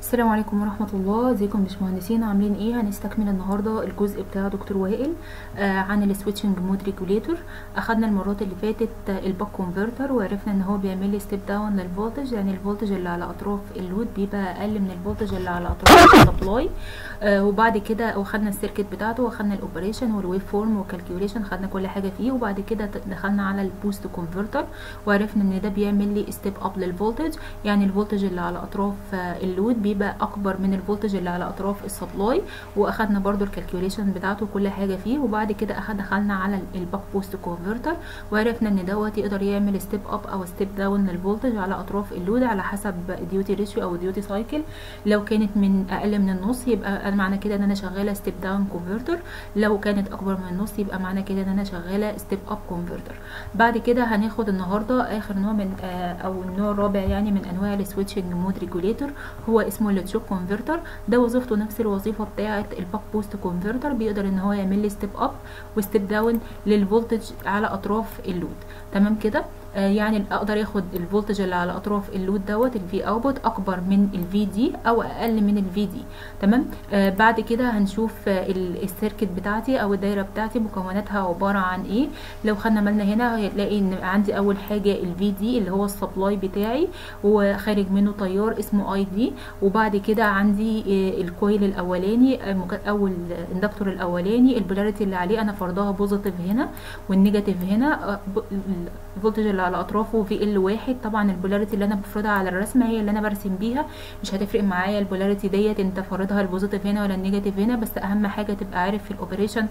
السلام عليكم ورحمة الله ازيكم باشمهندسين عاملين ايه هنستكمل النهاردة الجزء بتاع دكتور وائل آه عن السويتشنج مود ريجوليتور اخدنا المرات اللي فاتت آه الباك كونفرتر وعرفنا ان هو بيعمل لي ستيب داون للفولتج يعني الفولتج اللي على اطراف اللود بيبقى اقل من الفولتج اللي على اطراف السبلاي آه وبعد كده واخدنا السيركت بتاعته واخدنا الاوبريشن والويف فورم والكالكيوليشن خدنا كل حاجة فيه وبعد كده دخلنا على البوست كونفرتر وعرفنا ان ده بيعمل لي ستيب اب للفولتج يعني الفولتج اللي على اطراف آه اللود بيبقى اكبر من الفولتج اللي على اطراف السبلاي واخدنا برضو الكالكيوليشن بتاعته كل حاجه فيه وبعد كده اخد دخلنا على الباك بوست كونفرتر وعرفنا ان دوت يقدر يعمل ستيب اب او ستيب داون للفولتج على اطراف اللود على حسب ديوتي ريشيو او ديوتي سايكل لو كانت من اقل من النص يبقى معنى كده ان انا شغاله ستيب داون كونفرتر لو كانت اكبر من النص يبقى معنى كده ان انا شغاله ستيب اب كونفرتر بعد كده هناخد النهارده اخر نوع من آه او النوع الرابع يعني من انواع السويتشنج مود ريجوليتور هو اسمه التشوك كونفرتر ده وظيفته نفس الوظيفه بتاعه الباك بوست كونفرتر بيقدر ان هو يعمل لي ستيب اب وستيب داون للفولتج على اطراف اللود تمام كده آه يعني اقدر اخد الفولتج اللي على اطراف اللود دوت الفي اوتبوت اكبر من الفي دي او اقل من الفي دي تمام آه بعد كده هنشوف آه السيركت بتاعتي او الدايره بتاعتي مكوناتها عباره عن ايه لو خدنا بالنا هنا هنلاقي ان عندي اول حاجه الفي دي اللي هو السبلاي بتاعي وخارج منه تيار اسمه اي دي وبعد كده عندي الكويل الاولاني او الاندكتور الاولاني البولاريتي اللي عليه انا فرضها بوزيتيف هنا والنيجاتيف هنا الفولتج اللي على اطرافه في ال واحد طبعا البولاريتي اللي انا بفرضها على الرسمه هي اللي انا برسم بيها مش هتفرق معايا البولاريتي ديت انت فارضها البوزيتيف هنا ولا النيجاتيف هنا بس اهم حاجه تبقى عارف في الاوبريشن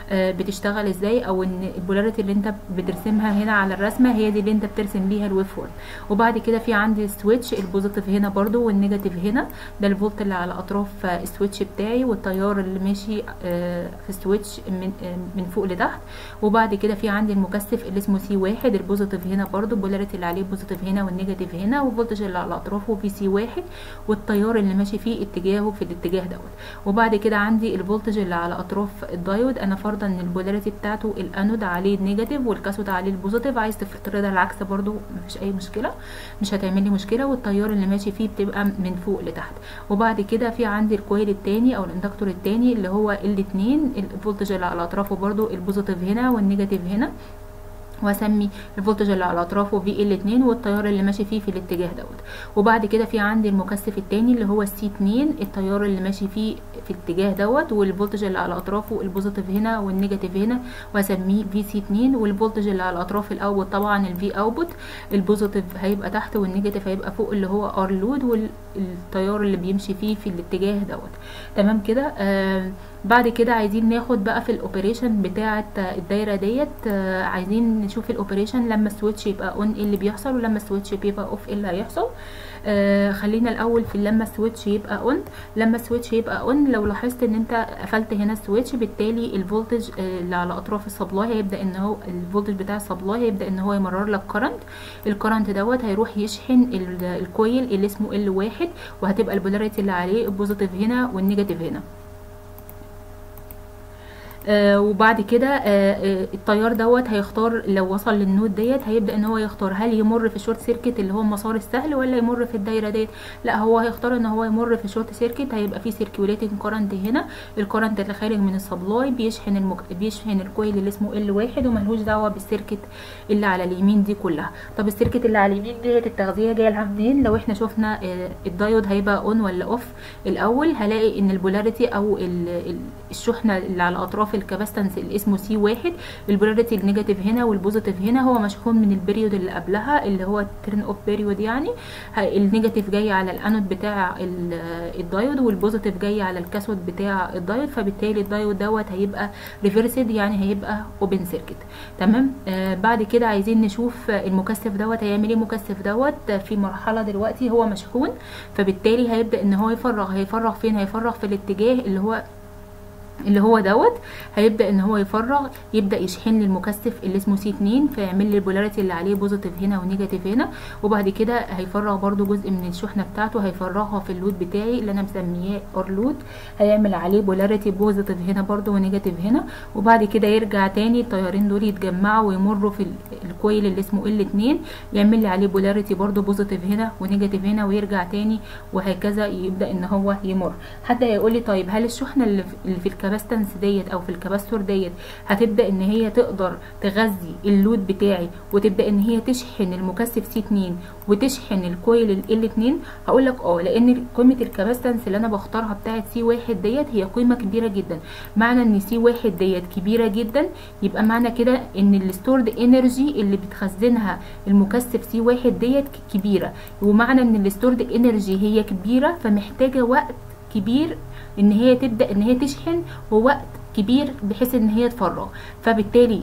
بتشتغل ازاي او ان البولاريتي اللي انت بترسمها هنا على الرسمه هي دي اللي انت بترسم بيها الويف فورم وبعد كده في عندي سويتش البوزيتيف هنا برضو والنيجاتيف هنا ده الفولت اللي على اطراف السويتش بتاعي والتيار اللي ماشي في السويتش من من فوق لتحت وبعد كده في عندي المكثف اللي اسمه سي واحد البوزيتيف هنا برضو البولاريتي اللي عليه بوزيتيف هنا والنيجاتيف هنا والفولتج اللي على اطرافه في سي واحد والتيار اللي ماشي فيه اتجاهه في الاتجاه دوت وبعد كده عندي الفولتج اللي على اطراف الدايود انا فرضا ان البولاريتي بتاعته الانود عليه النيجاتيف والكاثود عليه البوزيتيف عايز تفرضها العكس برضو مفيش اي مشكله مش هتعمل لي مشكله والتيار اللي ماشي فيه بتبقى من فوق لتحت وبعد كده في عندي الكويل التاني او الاندكتور التاني اللي هو الاتنين الفولتج اللي على اطرافه برضو البوزيتيف هنا والنيجاتيف هنا واسمي الفولتج اللي على اطرافه في ال 2 والتيار اللي ماشي فيه في الاتجاه دوت وبعد كده في عندي المكثف التاني اللي هو السي 2 التيار اللي ماشي فيه في الاتجاه دوت والفولتج اللي على اطرافه البوزيتيف هنا والنيجاتيف هنا واسميه في سي 2 والفولتج اللي على اطراف الاوتبوت طبعا الفي اوتبوت البوزيتيف هيبقى تحت والنيجاتيف هيبقى فوق اللي هو ار لود والتيار اللي بيمشي فيه في الاتجاه دوت تمام كده آه بعد كده عايزين ناخد بقى في الاوبريشن بتاعه الدايره ديت آه عايزين نشوف الاوبريشن لما السويتش يبقى اون ايه اللي بيحصل ولما السويتش بيبقى اوف ايه اللي هيحصل آه خلينا الاول في لما السويتش يبقى اون لما السويتش يبقى اون لو لاحظت ان انت قفلت هنا السويتش بالتالي الفولتج آه اللي على اطراف السبلاي هيبدا ان هو الفولتج بتاع السبلاي هيبدا ان هو يمرر لك كرنت الكرنت دوت هيروح يشحن الكويل اللي اسمه ال واحد وهتبقى البولاريتي اللي عليه البوزيتيف هنا والنيجاتيف هنا آه وبعد كده آه آه التيار دوت هيختار لو وصل للنود ديت هيبدا ان هو يختار هل يمر في الشورت سيركت اللي هو المسار السهل ولا يمر في الدايره ديت لا هو هيختار ان هو يمر في الشورت سيركت هيبقى في سيركيوليتنج كورنت هنا الكورنت اللي خارج من السبلاي بيشحن المك... بيشحن الكويل اللي اسمه ال واحد وملهوش دعوه بالسيركت اللي على اليمين دي كلها طب السيركت اللي على اليمين ديت التغذيه جايه لها منين لو احنا شفنا الدايود هيبقى اون ولا اوف الاول هلاقي ان البولاريتي او الشحنه اللي على اطراف الكاباستنس اللي اسمه سي واحد البولاريتي النيجاتيف هنا والبوزيتيف هنا هو مشحون من البريود اللي قبلها اللي هو الترن اوف بيريود يعني النيجاتيف جاي على الانود بتاع الدايود والبوزيتيف جاي على الكاثود بتاع الدايود فبالتالي الدايود دوت هيبقى ريفرسد يعني هيبقى اوبن سيركت تمام آه بعد كده عايزين نشوف المكثف دوت هيعمل ايه المكثف دوت في مرحله دلوقتي هو مشحون فبالتالي هيبدا ان هو يفرغ هيفرغ فين هيفرغ في الاتجاه اللي هو اللي هو دوت هيبدا ان هو يفرغ يبدا يشحن لي المكثف اللي اسمه سي 2 فيعمل لي البولاريتي اللي عليه بوزيتيف هنا ونيجاتيف هنا وبعد كده هيفرغ برده جزء من الشحنه بتاعته هيفرغها في اللود بتاعي اللي انا مسمياه اور لود هيعمل عليه بولاريتي بوزيتيف هنا برده ونيجاتيف هنا وبعد كده يرجع تاني التيارين دول يتجمعوا ويمروا في الكويل اللي اسمه ال 2 يعمل لي عليه بولاريتي برده بوزيتيف هنا ونيجاتيف هنا ويرجع تاني وهكذا يبدا ان هو يمر حد هيقول لي طيب هل الشحنه اللي في الكاباستنس ديت او في الكاباستور ديت هتبدا ان هي تقدر تغذي اللود بتاعي وتبدا ان هي تشحن المكثف سي 2 وتشحن الكويل ال 2 هقول لك اه لان قيمه الكاباستنس اللي انا بختارها بتاعه سي 1 ديت هي قيمه كبيره جدا معنى ان سي 1 ديت كبيره جدا يبقى معنى كده ان الستورد انرجي اللي بتخزنها المكثف سي 1 ديت كبيره ومعنى ان الستورد انرجي هي كبيره فمحتاجه وقت كبير ان هي تبدا ان هي تشحن ووقت كبير بحيث ان هي تفرغ فبالتالي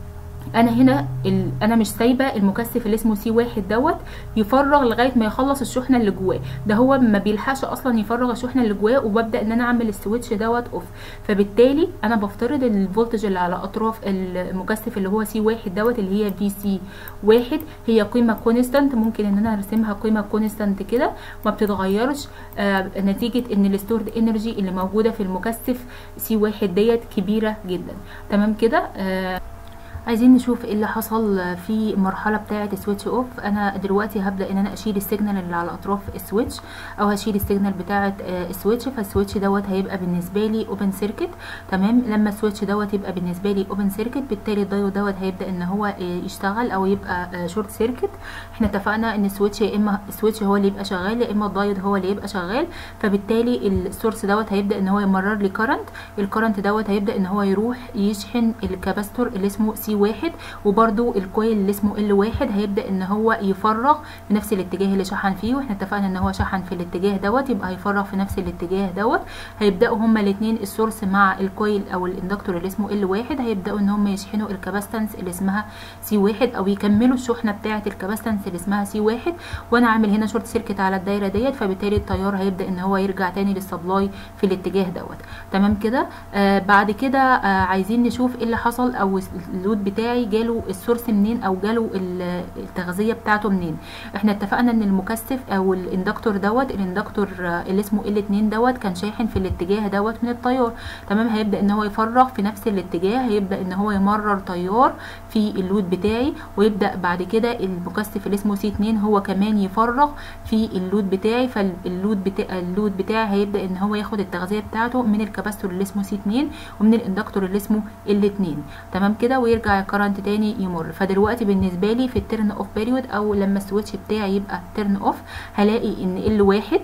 انا هنا ال... انا مش سايبه المكثف اللي اسمه سي واحد دوت يفرغ لغايه ما يخلص الشحنه اللي جواه ده هو ما بيلحقش اصلا يفرغ الشحنه اللي جواه وببدا ان انا اعمل السويتش دوت اوف فبالتالي انا بفترض الفولتج اللي على اطراف المكثف اللي هو سي واحد دوت اللي هي في سي واحد هي قيمه كونستانت ممكن ان انا ارسمها قيمه كونستانت كده ما بتتغيرش آه نتيجه ان الستورد انرجي اللي موجوده في المكثف سي واحد ديت كبيره جدا تمام كده آه عايزين نشوف ايه اللي حصل في المرحله بتاعه سويتش اوف انا دلوقتي هبدا ان انا اشيل السيجنال اللي على اطراف السويتش او هشيل السيجنال بتاعه السويتش فالسويتش دوت هيبقى بالنسبه لي اوبن سيركت تمام لما السويتش دوت يبقى بالنسبه لي اوبن سيركت بالتالي الدايود دوت هيبدا ان هو يشتغل او يبقى شورت سيركت احنا اتفقنا ان السويتش يا اما السويتش هو اللي يبقى شغال يا اما الدايود هو اللي يبقى شغال فبالتالي السورس دوت هيبدا ان هو يمرر لي كرنت الكرنت دوت هيبدا ان هو يروح يشحن الكاباستور اللي اسمه سي واحد وبرده الكويل اللي اسمه ال واحد هيبدا ان هو يفرغ في نفس الاتجاه اللي شحن فيه واحنا اتفقنا ان هو شحن في الاتجاه دوت يبقى هيفرغ في نفس الاتجاه دوت هيبداوا هما الاثنين السورس مع الكويل او الاندكتور اللي اسمه ال واحد هيبداوا ان هم يشحنوا الكاباستنس اللي اسمها سي واحد او يكملوا الشحنه بتاعه الكاباستنس اللي اسمها سي واحد وانا عامل هنا شورت سيركت على الدايره ديت فبالتالي التيار هيبدا ان هو يرجع تاني للسبلاي في الاتجاه دوت تمام كده آه بعد كده آه عايزين نشوف ايه اللي حصل او اللود بتاعي جاله السورس منين او جاله التغذيه بتاعته منين احنا اتفقنا ان المكثف او الاندكتور دوت الاندكتور اللي اسمه ال 2 دوت كان شاحن في الاتجاه دوت من التيار تمام هيبدا ان هو يفرغ في نفس الاتجاه هيبدا ان هو يمرر تيار في اللود بتاعي ويبدا بعد كده المكثف اللي اسمه سي 2 هو كمان يفرغ في اللود بتاعي فاللود بتاع اللود بتاعي هيبدا ان هو ياخد التغذيه بتاعته من الكاباستور اللي اسمه سي 2 ومن الاندكتور اللي اسمه ال 2 تمام كده ويرجع الكرنت تاني يمر فدلوقتي بالنسبه لي في الترن اوف بيريود او لما السويتش بتاعي يبقى ترن اوف هلاقي ان ال واحد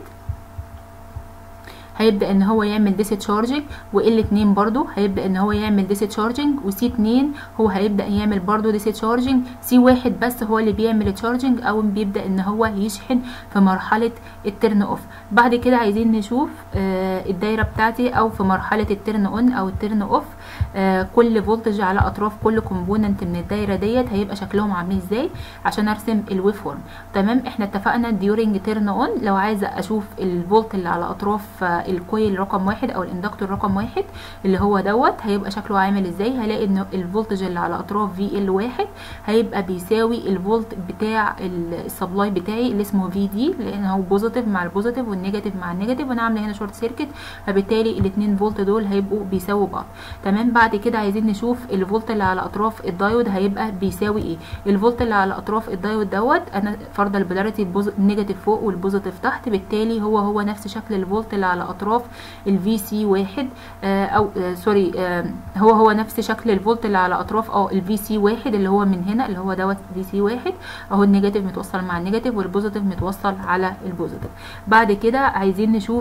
هيبدا ان هو يعمل ديس تشارجنج وال 2 برضو هيبدا ان هو يعمل ديس تشارجنج وسي 2 هو هيبدا يعمل برضو ديس تشارجنج سي 1 بس هو اللي بيعمل تشارجنج او بيبدا ان هو يشحن في مرحله الترن اوف بعد كده عايزين نشوف آه الدايره بتاعتي او في مرحله الترن اون او الترن اوف آه كل فولتج على اطراف كل كومبوننت من الدايره ديت هيبقى شكلهم عاملين ازاي عشان ارسم الويف فورم تمام احنا اتفقنا ديورنج ترن اون لو عايزه اشوف الفولت اللي على اطراف آه الكويل رقم واحد او الاندكتور رقم واحد اللي هو دوت هيبقى شكله عامل ازاي هلاقي ان الفولتج اللي على اطراف في ال واحد هيبقى بيساوي الفولت بتاع السبلاي بتاعي اللي اسمه في دي لان هو بوزيتيف مع البوزيتيف والنيجاتيف مع النيجاتيف وانا عامله هنا شورت سيركت فبالتالي الاثنين فولت دول هيبقوا بيساووا بعض تمام بعد كده عايزين نشوف الفولت اللي على اطراف الدايود هيبقى بيساوي ايه الفولت اللي على اطراف الدايود دوت انا فرض البولاريتي النيجاتيف فوق والبوزيتيف تحت بالتالي هو هو نفس شكل الفولت اللي على اطراف الفي سي واحد آه او آه سوري آه هو هو نفس شكل الفولت اللي على اطراف اه الفي سي واحد اللي هو من هنا اللي هو دوت في سي واحد اهو النيجاتيف متوصل مع النيجاتيف والبوزيتيف متوصل على البوزيتيف بعد كده عايزين نشوف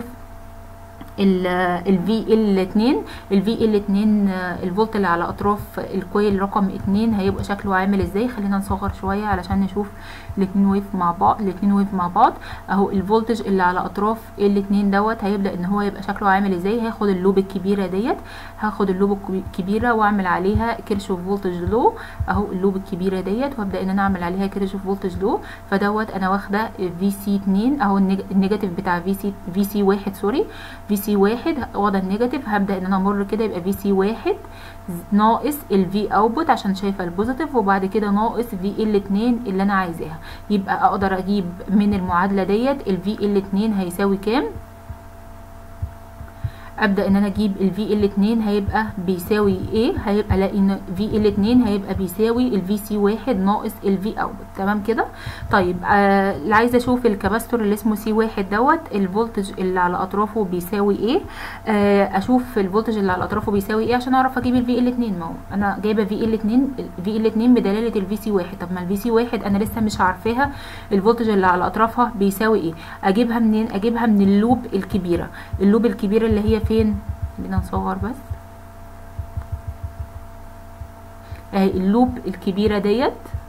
الفي ال 2 الفي ال 2 الفولت اللي على اطراف الكويل رقم 2 هيبقى شكله عامل ازاي خلينا نصغر شويه علشان نشوف الاثنين ويف مع بعض الاثنين ويف مع بعض اهو الفولتج اللي على اطراف ال 2 دوت هيبدا ان هو يبقى شكله عامل ازاي هاخد اللوب الكبيره ديت هاخد اللوب الكبيره واعمل عليها كيرشوف فولتج لو اهو اللوب الكبيره ديت وابدا ان انا اعمل عليها كيرشوف فولتج لو فدوت انا واخده في سي 2 اهو النيجاتيف بتاع في سي في سي 1 سوري في سي سي واحد واخده النيجاتيف هبدا ان انا امر كده يبقى في سي واحد ناقص الفي اوتبوت عشان شايفه البوزيتيف وبعد كده ناقص في ال 2 اللي انا عايزاها يبقى اقدر اجيب من المعادله ديت الفي ال 2 هيساوي كام ابدا ان انا اجيب الفي ال 2 هيبقى بيساوي ايه هيبقى الاقي ان في ال 2 هيبقى بيساوي الفي سي 1 ناقص الفي اوت تمام كده طيب آه اللي عايزه اشوف الكباستور اللي اسمه سي 1 دوت الفولتج اللي على اطرافه بيساوي ايه آه اشوف الفولتج اللي على اطرافه بيساوي ايه عشان اعرف اجيب الفي ال 2 ما هو انا جايبه في ال 2 في ال 2 بدلاله الفي سي 1 طب ما الفي سي 1 انا لسه مش عارفاها الفولتج اللي على اطرافها بيساوي ايه اجيبها منين اجيبها من اللوب الكبيره اللوب الكبيره اللي هي فين بدنا نصور بس اهي اللوب الكبيرة ديت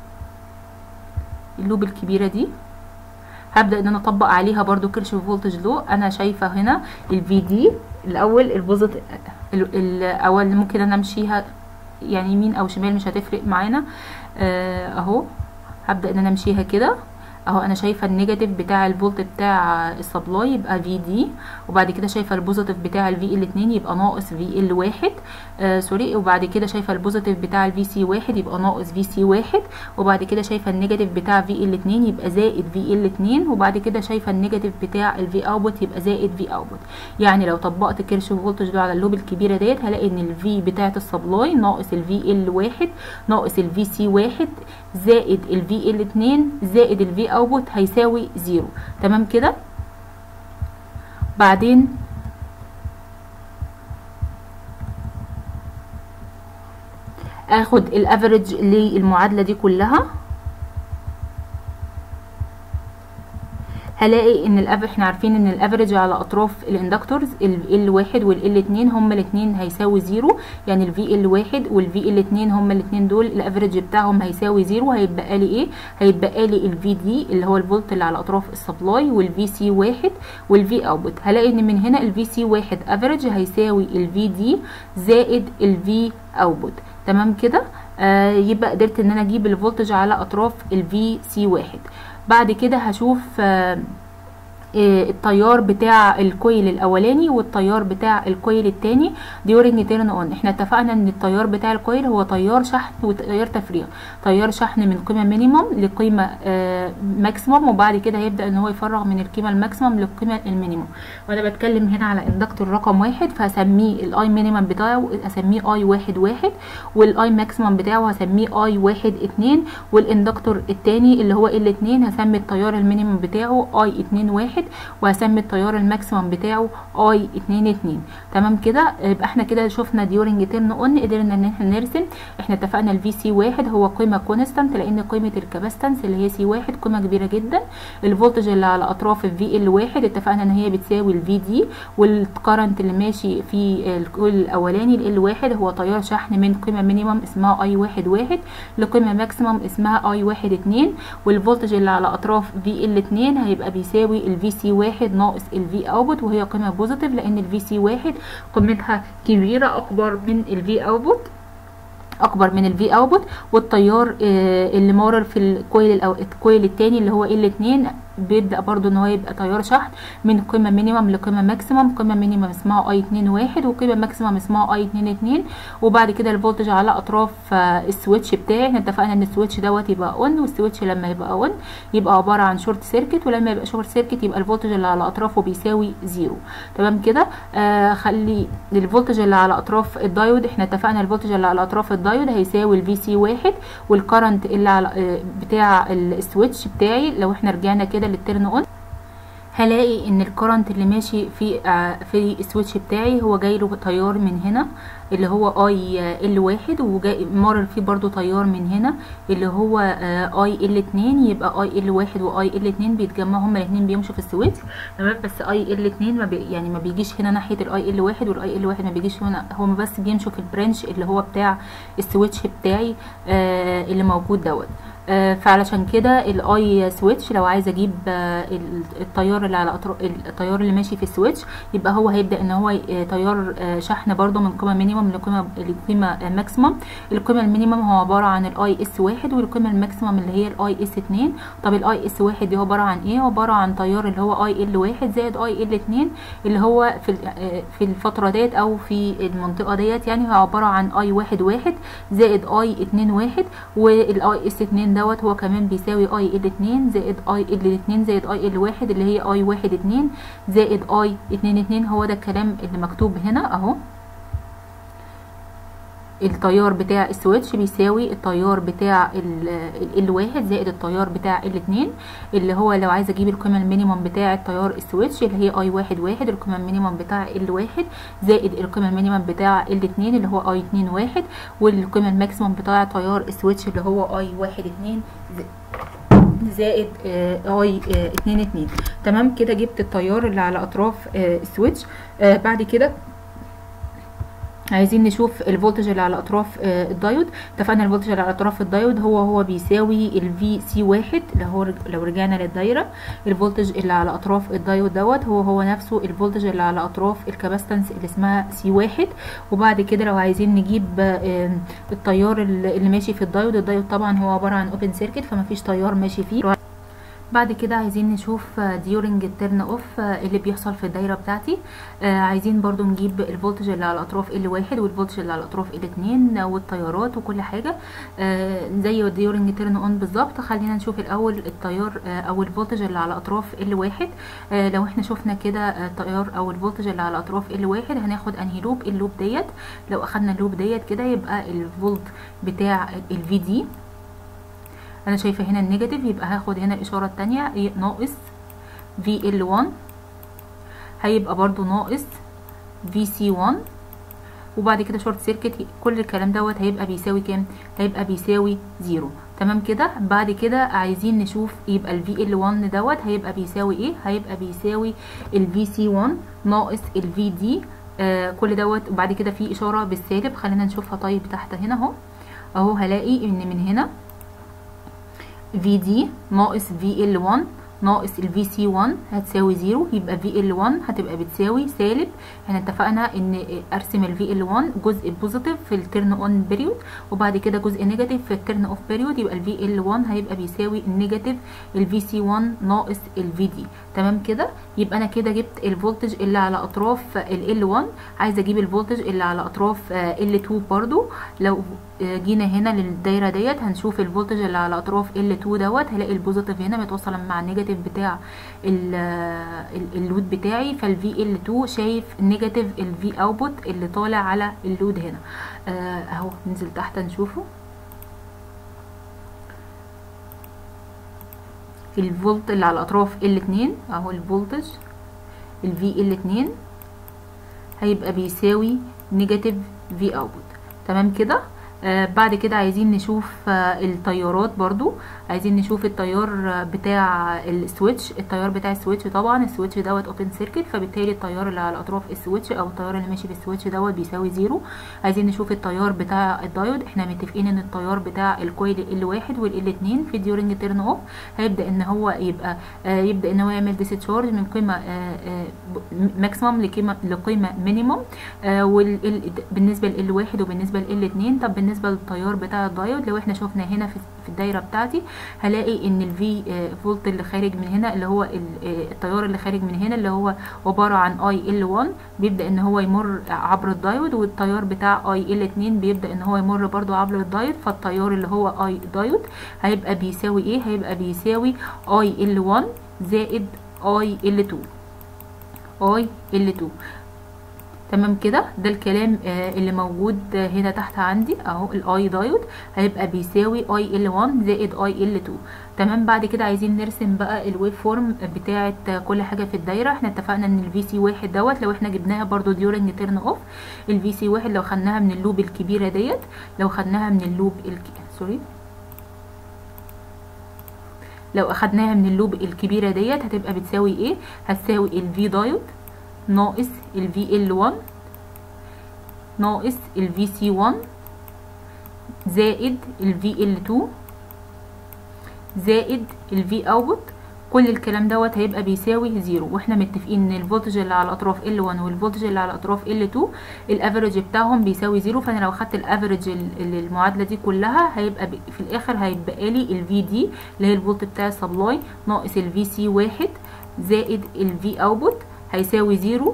اللوب الكبيرة دي هبدأ ان انا اطبق عليها برضو كيرشوف فولتج لو انا شايفة هنا الفي دي الاول البوزيت الاول ممكن انا امشيها يعني يمين او شمال مش هتفرق معانا آه اهو هبدأ ان انا امشيها كده اهو انا شايفه النيجاتيف بتاع الفولت بتاع السبلاي يبقى في دي وبعد كده شايفه البوزيتيف بتاع الفي ال 2 يبقى ناقص في ال 1 آه سوري وبعد كده شايفه البوزيتيف بتاع الفي سي 1 يبقى ناقص في سي 1 وبعد كده شايفه النيجاتيف بتاع في ال 2 يبقى زائد في ال 2 وبعد كده شايفه النيجاتيف بتاع الفي اوتبوت يبقى زائد في اوتبوت يعني لو طبقت كيرشوف فولتج ده على اللوب الكبيره ديت هلاقي ان الفي بتاعه السبلاي ناقص الفي ال 1 ناقص الفي سي 1 زائد الفي ال 2 زائد الفي اوتبوت هيساوي زيرو تمام كده بعدين اخد الافريج للمعادله دي كلها هلاقي ان الافريج احنا عارفين ان الافريج على اطراف الاندكتورز ال واحد وال اتنين هما الاتنين هيساوي زيرو يعني الفي ال واحد والفي ال اتنين هما الاتنين دول الافريج بتاعهم هيساوي زيرو هيتبقى لي ايه هيتبقى لي الفي دي اللي هو الفولت اللي على اطراف السبلاي والفي سي واحد والفي اوتبوت هلاقي ان من هنا الفي سي واحد افريج هيساوي الفي دي زائد الفي اوتبوت تمام كده آه يبقى قدرت ان انا اجيب الفولتج على اطراف الفي سي واحد بعد كده هشوف آه التيار بتاع الكويل الاولاني والتيار بتاع الكويل التاني ديورنج تيرن اون احنا اتفقنا ان التيار بتاع الكويل هو تيار شحن وتيار تفريغ تيار شحن من قيمه مينيموم لقيمه آه ماكسيموم وبعد كده هيبدا ان هو يفرغ من القيمه الماكسيموم للقيمه المينيموم وانا بتكلم هنا على اندكتور رقم واحد فهسميه الاي مينيمم بتاعه اسميه اي واحد واحد والاي ماكسيموم بتاعه هسميه اي واحد اتنين والاندكتور التاني اللي هو ال اتنين هسمي التيار المينيمم بتاعه اي اتنين واحد وهسمي التيار الماكسيمم بتاعه اي 2 2 تمام كده يبقى احنا كده شفنا ديورنج تيرن اون قدرنا ان احنا نرسم احنا اتفقنا الفي سي واحد هو قيمه كونستانت لان قيمه الكاباستنس اللي هي سي واحد قيمه كبيره جدا الفولتج اللي على اطراف الفي ال واحد اتفقنا ان هي بتساوي الفي دي والكرنت اللي ماشي في الكويل الاولاني ال واحد هو تيار شحن من قيمه مينيمم اسمها اي واحد واحد لقيمه ماكسيمم اسمها اي واحد اتنين والفولتج اللي على اطراف في ال اتنين هيبقى بيساوي الفي سي واحد ناقص الفي اوتبوت وهي قيمه بوزيتيف لان الفي سي واحد قيمتها كبيره اكبر من الفي اوتبوت اكبر من الفي اوتبوت والتيار اللي مارر في الكويل الكويل التاني اللي هو ال 2 بيبدا برضو ان هو يبقى تيار شحن من قيمه مينيمم لقيمه ماكسيمم قيمه مينيمم اسمها اي 2 1 وقيمه ماكسيمم اسمها اي 2 2 وبعد كده الفولتج على اطراف السويتش بتاعي احنا اتفقنا ان السويتش دوت يبقى اون والسويتش لما يبقى اون يبقى عباره عن شورت سيركت ولما يبقى شورت سيركت يبقى الفولتج اللي على اطرافه بيساوي زيرو تمام كده آه خلي الفولتج اللي على اطراف الدايود احنا اتفقنا الفولتج اللي على اطراف الدايود هيساوي الفي سي 1 والكرنت اللي على آه بتاع السويتش بتاعي لو احنا رجعنا كده للترن اون هلاقي ان الكرنت اللي ماشي في آه في السويتش بتاعي هو جاي له تيار من هنا اللي هو اي ال واحد وجاي مرر فيه برضو تيار من هنا اللي هو آه اي ال اتنين يبقى اي ال واحد واي ال اتنين بيتجمعوا هما الاتنين بيمشوا في السويتش تمام بس اي ال اتنين ما بي يعني ما بيجيش هنا ناحيه الاي ال واحد والاي ال واحد ما بيجيش هنا هما بس بيمشوا في البرانش اللي هو بتاع السويتش بتاعي آه اللي موجود دوت آه فعلشان كده الاي سويتش لو عايز اجيب آه التيار اللي على اطراف التيار اللي ماشي في السويتش يبقى هو هيبدا ان هو تيار آه شحن برده من قيمه مينيمم لقيمه لقيمه ماكسيمم القيمه المينيمم هو عباره عن الاي اس واحد والقيمه الماكسيمم اللي هي الاي اس اتنين طب الاي اس واحد دي عباره عن ايه عباره عن تيار اللي هو اي ال واحد زائد اي ال اتنين اللي هو في في الفتره ديت او في المنطقه ديت يعني هو عباره عن اي واحد واحد زائد اي اتنين واحد والاي اس اتنين دوت هو كمان بيساوي اي ال اتنين زائد اي ال اتنين زائد اي ال واحد اللي هي اي واحد اتنين زائد اي اتنين اتنين هو ده الكلام اللي مكتوب هنا اهو التيار بتاع السويتش بيساوي التيار بتاع ال واحد زائد التيار بتاع ال اتنين اللي هو لو عايز اجيب القيمه المينيمم بتاع التيار السويتش اللي هي اي واحد واحد القيمه المينيمم بتاع ال واحد زائد القيمه المينيمم بتاع ال اتنين اللي هو اي اتنين واحد والقيمه الماكسيمم بتاع تيار السويتش اللي هو اي واحد اتنين زائد اي اه اتنين اتنين تمام كده جبت التيار اللي على اطراف اه السويتش اه بعد كده عايزين نشوف الفولتج اللي على اطراف الدايود اتفقنا الفولتج اللي على اطراف الدايود هو هو بيساوي الفي سي واحد اللي هو لو رجعنا للدايره الفولتج اللي على اطراف الدايود دوت هو هو نفسه الفولتج اللي على اطراف الكاباستنس اللي اسمها سي واحد وبعد كده لو عايزين نجيب التيار اللي ماشي في الدايود الدايود طبعا هو عباره عن اوبن سيركت فمفيش تيار ماشي فيه بعد كده عايزين نشوف ديورنج الترن اوف اللي بيحصل في الدايره بتاعتي آه عايزين برضو نجيب الفولتج اللي على اطراف ال واحد والفولتج اللي على اطراف ال اتنين والتيارات وكل حاجه آه زي ديورنج ترن اون بالظبط خلينا نشوف الاول التيار آه او الفولتج اللي على اطراف ال واحد آه لو احنا شفنا كده التيار او الفولتج اللي على اطراف ال واحد هناخد انهي لوب اللوب ديت لو اخدنا اللوب ديت كده يبقى الفولت بتاع الفي دي انا شايفه هنا النيجاتيف يبقى هاخد هنا الاشاره الثانيه ناقص في ال 1 هيبقى برضو ناقص في سي 1 وبعد كده شورت سيركت كل الكلام دوت هيبقى بيساوي كام هيبقى بيساوي زيرو تمام كده بعد كده عايزين نشوف يبقى ال في ال 1 دوت هيبقى بيساوي ايه هيبقى بيساوي ال في سي 1 ناقص ال في دي آه كل دوت وبعد كده في اشاره بالسالب خلينا نشوفها طيب تحت هنا اهو اهو هلاقي ان من هنا في دي ناقص في ال 1 ناقص الفي سي 1 هتساوي زيرو يبقى في ال 1 هتبقى بتساوي سالب احنا اتفقنا ان ارسم الفي ال 1 جزء بوزيتيف في الترن اون بيريود وبعد كده جزء نيجاتيف في الترن اوف بيريود يبقى الفي ال 1 هيبقى بيساوي النيجاتيف الفي سي 1 ناقص الفي دي تمام كده يبقى انا كده جبت الفولتج اللي على اطراف ال 1 عايزه اجيب الفولتج اللي على اطراف ال 2 برضو لو جينا هنا للدايره ديت هنشوف الفولتج اللي على اطراف ال 2 دوت هلاقي البوزيتيف هنا متوصل مع النيجاتيف بتاع اللود بتاعي فالفي ال 2 شايف النيجاتيف الفي اوتبوت اللي طالع على اللود هنا اهو ننزل تحت نشوفه الفولت اللي على اطراف ال 2 اهو الفولتج الفي ال 2 هيبقى بيساوي نيجاتيف في اوتبوت تمام كده آه بعد كده عايزين نشوف آه التيارات برضو عايزين نشوف التيار بتاع السويتش التيار بتاع السويتش طبعا السويتش دوت اوبن سيركت فبالتالي التيار اللي على اطراف السويتش او التيار اللي ماشي في السويتش دوت بيساوي زيرو عايزين نشوف التيار بتاع الدايود احنا متفقين ان التيار بتاع الكويل ال واحد والال اتنين في ديورنج تيرن اوف هيبدا ان هو يبقى آه يبدا ان هو يعمل ديسشارج من قيمه ماكسيمم لقيمه لقيمه مينيمم بالنسبه لل واحد وبالنسبه لل اتنين طب بالنسبه للتيار بتاع الدايود لو احنا شفنا هنا في الدايره بتاعتي هلاقي ان الفي فولت اللي خارج من هنا اللي هو التيار اللي خارج من هنا اللي هو عباره عن اي ال 1 بيبدا ان هو يمر عبر الدايود والتيار بتاع اي ال 2 بيبدا ان هو يمر برضو عبر الدايود فالتيار اللي هو اي دايود هيبقى بيساوي ايه هيبقى بيساوي اي ال 1 زائد اي ال 2 اي ال 2 تمام كده ده الكلام آه اللي موجود آه هنا تحت عندي اهو الاي دايود هيبقى بيساوي اي ال 1 زائد اي ال 2 تمام بعد كده عايزين نرسم بقى الويف فورم بتاعه آه كل حاجه في الدايره احنا اتفقنا ان الفي سي واحد دوت لو احنا جبناها برده ديورنج تيرن اوف الفي سي واحد لو خدناها من اللوب الكبيره ديت لو خدناها من اللوب الك... سوري لو اخدناها من اللوب الكبيره ديت هتبقى بتساوي ايه هتساوي الفي دايود ناقص ال VL1 ناقص ال VC1 زائد ال VL2 زائد الفي اوتبوت كل الكلام دوت هيبقى بيساوي زيرو واحنا متفقين ان الفولتج اللي على الاطراف L1 والفولتج اللي على الاطراف L2 الافريج بتاعهم بيساوي زيرو فانا لو خدت الافريج المعادله دي كلها هيبقى في الاخر هيبقى لي الفي دي اللي هي الفولت بتاع السبلاي ناقص الفي سي واحد زائد الفي اوتبوت هيساوي زيرو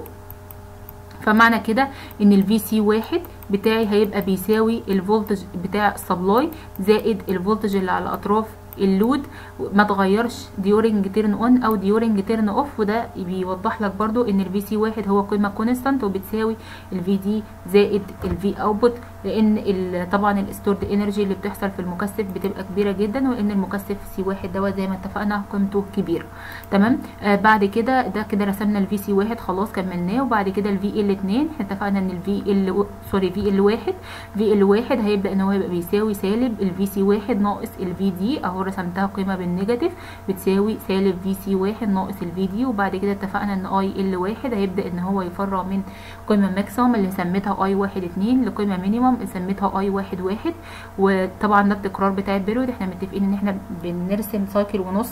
فمعنى كده ان الفي سي واحد بتاعي هيبقى بيساوي الفولتج بتاع السبلاي زائد الفولتج اللي على اطراف اللود ما تغيرش ديورنج تيرن اون او ديورنج تيرن اوف وده بيوضح لك برضو ان الفي سي واحد هو قيمه كونستانت وبتساوي الفي دي زائد الفي اوتبوت لان طبعا الستورد انرجي اللي بتحصل في المكثف بتبقى كبيره جدا وان المكثف سي واحد دوت زي ما اتفقنا قيمته كبيره تمام آه بعد كده ده كده رسمنا الفي سي واحد خلاص كملناه وبعد كده الفي ال 2 احنا اتفقنا ان الفي ال سوري في ال واحد في ال واحد هيبدا ان هو يبقى بيساوي سالب الفي سي واحد ناقص الفي دي اهو رسمتها قيمه بالنيجاتيف بتساوي سالب في سي واحد ناقص الفي دي وبعد كده اتفقنا ان اي ال واحد هيبدا ان هو يفرع من قيمه ماكسيمم اللي سميتها اي واحد اتنين لقيمه مينيمم سميتها اي واحد واحد وطبعا ده التكرار بتاع البيريود احنا متفقين ان احنا بنرسم سايكل ونص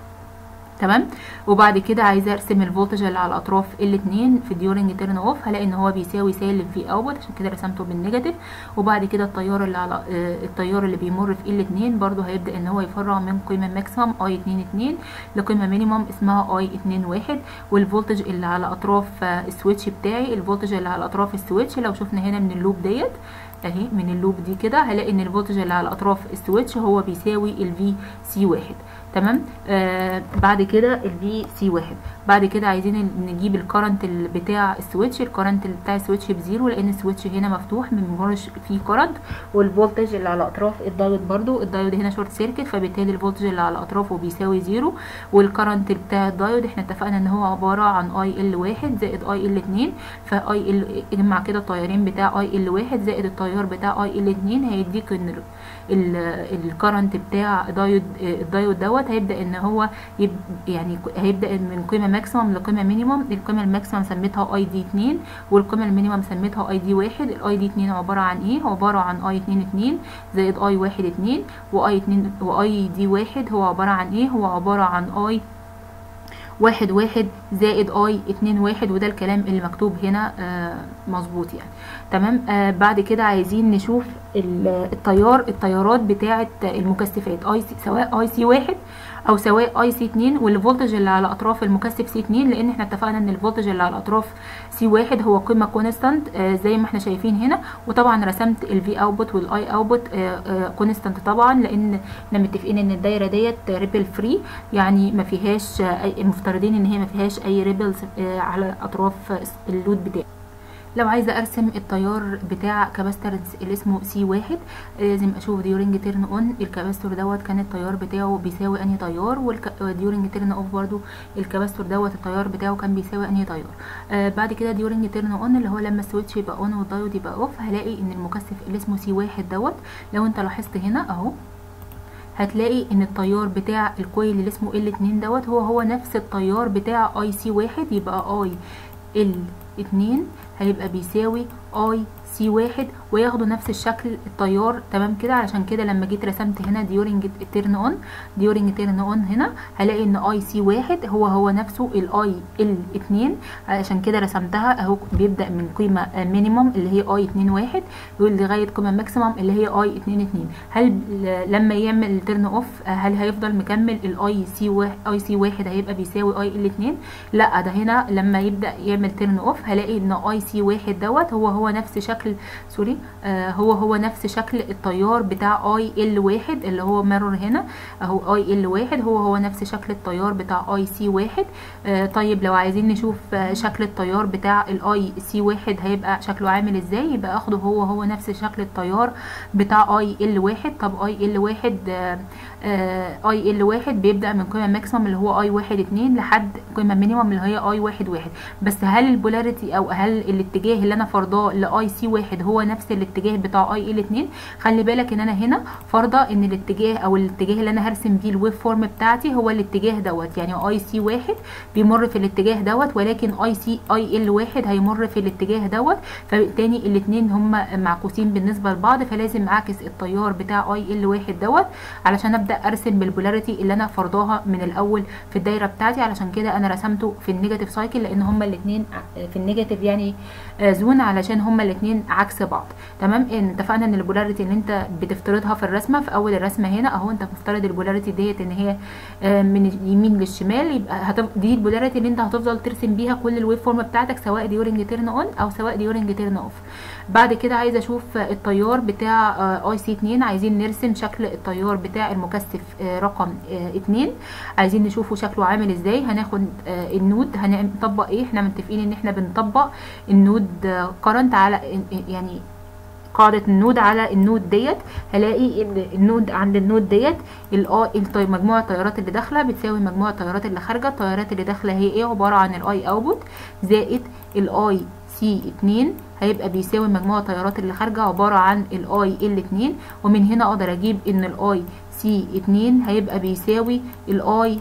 تمام وبعد كده عايزه ارسم الفولتج اللي على الاطراف الاثنين في ديورنج تيرن اوف هلاقي ان هو بيساوي سالب في اوتبوت عشان كده رسمته بالنيجاتيف وبعد كده التيار اللي على آه التيار اللي بيمر في الاثنين برده هيبدا ان هو يفرع من قيمه ماكسيمم اي 2 2 لقيمه مينيمم اسمها اي 2 1 والفولتج اللي على اطراف آه السويتش بتاعي الفولتج اللي على اطراف السويتش لو شفنا هنا من اللوب ديت اهي من اللوب دي كده هلاقي ان الفولتج اللي على اطراف السويتش هو بيساوي الفي سي واحد تمام آه بعد كده الفي سي واحد بعد كده عايزين نجيب الكرنت بتاع السويتش الكرنت بتاع السويتش بزيرو لان السويتش هنا مفتوح ما بيمرش فيه كرنت والفولتج اللي على اطراف الدايود برضو الدايود هنا شورت سيركت فبالتالي الفولتج اللي على اطرافه بيساوي زيرو والكرنت بتاع الدايود احنا اتفقنا ان هو عباره عن اي ال واحد زائد اي ال اتنين فاي ال اجمع كده التيارين بتاع اي ال واحد زائد التيار بتاع اي ال اتنين هيديك ان الكرنت بتاع دايود الدايود دوت هيبدا ان هو يب يعني هيبدا من قيمه ماكسيمم لقيمه مينيمم القيمه الماكسيمم سميتها اي دي 2 والقيمه المينيمم سميتها اي دي 1 الاي دي 2 عباره عن ايه عباره عن اي 2 2 زائد اي 1 2 واي 2 واي دي 1 هو عباره عن ايه هو عباره عن اي واحد واحد زائد اي اتنين واحد وده الكلام اللي مكتوب هنا آه مظبوط يعني تمام آه بعد كده عايزين نشوف التيار التيارات بتاعه المكثفات اي سي سواء اي سي واحد او سواء اي سي 2 والفولتج اللي على اطراف المكثف سي 2 لان احنا اتفقنا ان الفولتج اللي على اطراف سي 1 هو قيمه كونستانت آه زي ما احنا شايفين هنا وطبعا رسمت الفي اوتبوت والاي اوتبوت كونستانت طبعا لان احنا متفقين ان الدايره ديت ريبل فري يعني ما فيهاش مفترضين ان هي ما فيهاش اي ريبلز على اطراف اللود بتاعي لو عايزه ارسم التيار بتاع كاباسترنس اللي اسمه سي واحد لازم اشوف ديورنج تيرن اون الكاباستور دوت كان التيار بتاعه بيساوي انهي تيار وديورنج تيرن اوف برضو الكاباستور دوت التيار بتاعه كان بيساوي انهي تيار آه بعد كده ديورنج تيرن اون اللي هو لما السويتش يبقى اون والدايود يبقى اوف هلاقي ان المكثف اللي اسمه سي واحد دوت لو انت لاحظت هنا اهو هتلاقي ان التيار بتاع الكويل اللي اسمه ال 2 دوت هو هو نفس التيار بتاع اي سي واحد يبقى اي ال 2 هيبقى بيساوي اي سي واحد وياخدوا نفس الشكل التيار تمام كده علشان كده لما جيت رسمت هنا ديورنج تيرن اون ديورنج تيرن اون هنا هلاقي ان اي سي واحد هو هو نفسه الاي ال 2 علشان كده رسمتها اهو بيبدا من قيمه مينيمم اللي هي اي 2 واحد لغايه قيمه ماكسيمم اللي هي اي 2 2 هل لما يعمل تيرن اوف هل هيفضل مكمل الاي سي واحد اي سي واحد هيبقى بيساوي اي ال 2 لا ده هنا لما يبدا يعمل تيرن اوف هلاقي ان اي سي واحد دوت هو هو نفس شكل سوري آه هو هو نفس شكل التيار بتاع اي ال واحد اللي هو ميرور هنا اهو اي ال واحد هو هو نفس شكل التيار بتاع اي سي واحد آه طيب لو عايزين نشوف آه شكل التيار بتاع الاي سي واحد هيبقى شكله عامل ازاي يبقى اخده هو هو نفس شكل التيار بتاع اي ال واحد طب اي ال واحد اي ال واحد بيبدا من قيمه ماكسيمم اللي هو اي واحد اتنين لحد قيمه مينيمم اللي هي اي واحد واحد بس هل البولاريتي البولاريتي او هل الاتجاه اللي انا فرضاه لاي سي واحد هو نفس الاتجاه بتاع اي ال 2 خلي بالك ان انا هنا فرضه ان الاتجاه او الاتجاه اللي انا هرسم بيه الويف فورم بتاعتي هو الاتجاه دوت يعني اي سي واحد بيمر في الاتجاه دوت ولكن اي سي اي ال واحد هيمر في الاتجاه دوت فبالتالي الاثنين هم معكوسين بالنسبه لبعض فلازم اعكس التيار بتاع اي ال واحد دوت علشان ابدا ارسم بالبولاريتي اللي انا فرضاها من الاول في الدايره بتاعتي علشان كده انا رسمته في النيجاتيف سايكل لان هما الاثنين في النيجاتيف يعني زون علشان هما الاثنين عكس بعض تمام ان اتفقنا ان البولاريتي اللي انت بتفترضها في الرسمه في اول الرسمه هنا اهو انت مفترض البولاريتي ديت ان هي من اليمين للشمال يبقى هتف... دي البولاريتي اللي انت هتفضل ترسم بيها كل الويف فورم بتاعتك سواء ديورنج تيرن اون او سواء ديورنج تيرن اوف بعد كده عايزه اشوف التيار بتاع اي سي 2 عايزين نرسم شكل التيار بتاع المكثف رقم 2 عايزين نشوفه شكله عامل ازاي هناخد النود هنطبق ايه احنا متفقين ان احنا بنطبق النود كرنت على يعني قاعدة النود على النود ديت هلاقي ان النود عند النود ديت مجموع التيارات اللي داخله بتساوي مجموع التيارات اللي خارجه التيارات اللي داخله هي ايه عباره عن الاي اوتبوت زائد الاي سي 2 هيبقى بيساوي مجموع التيارات اللي خارجه عباره عن الاي ال 2 ومن هنا اقدر اجيب ان الاي سي 2 هيبقى بيساوي الاي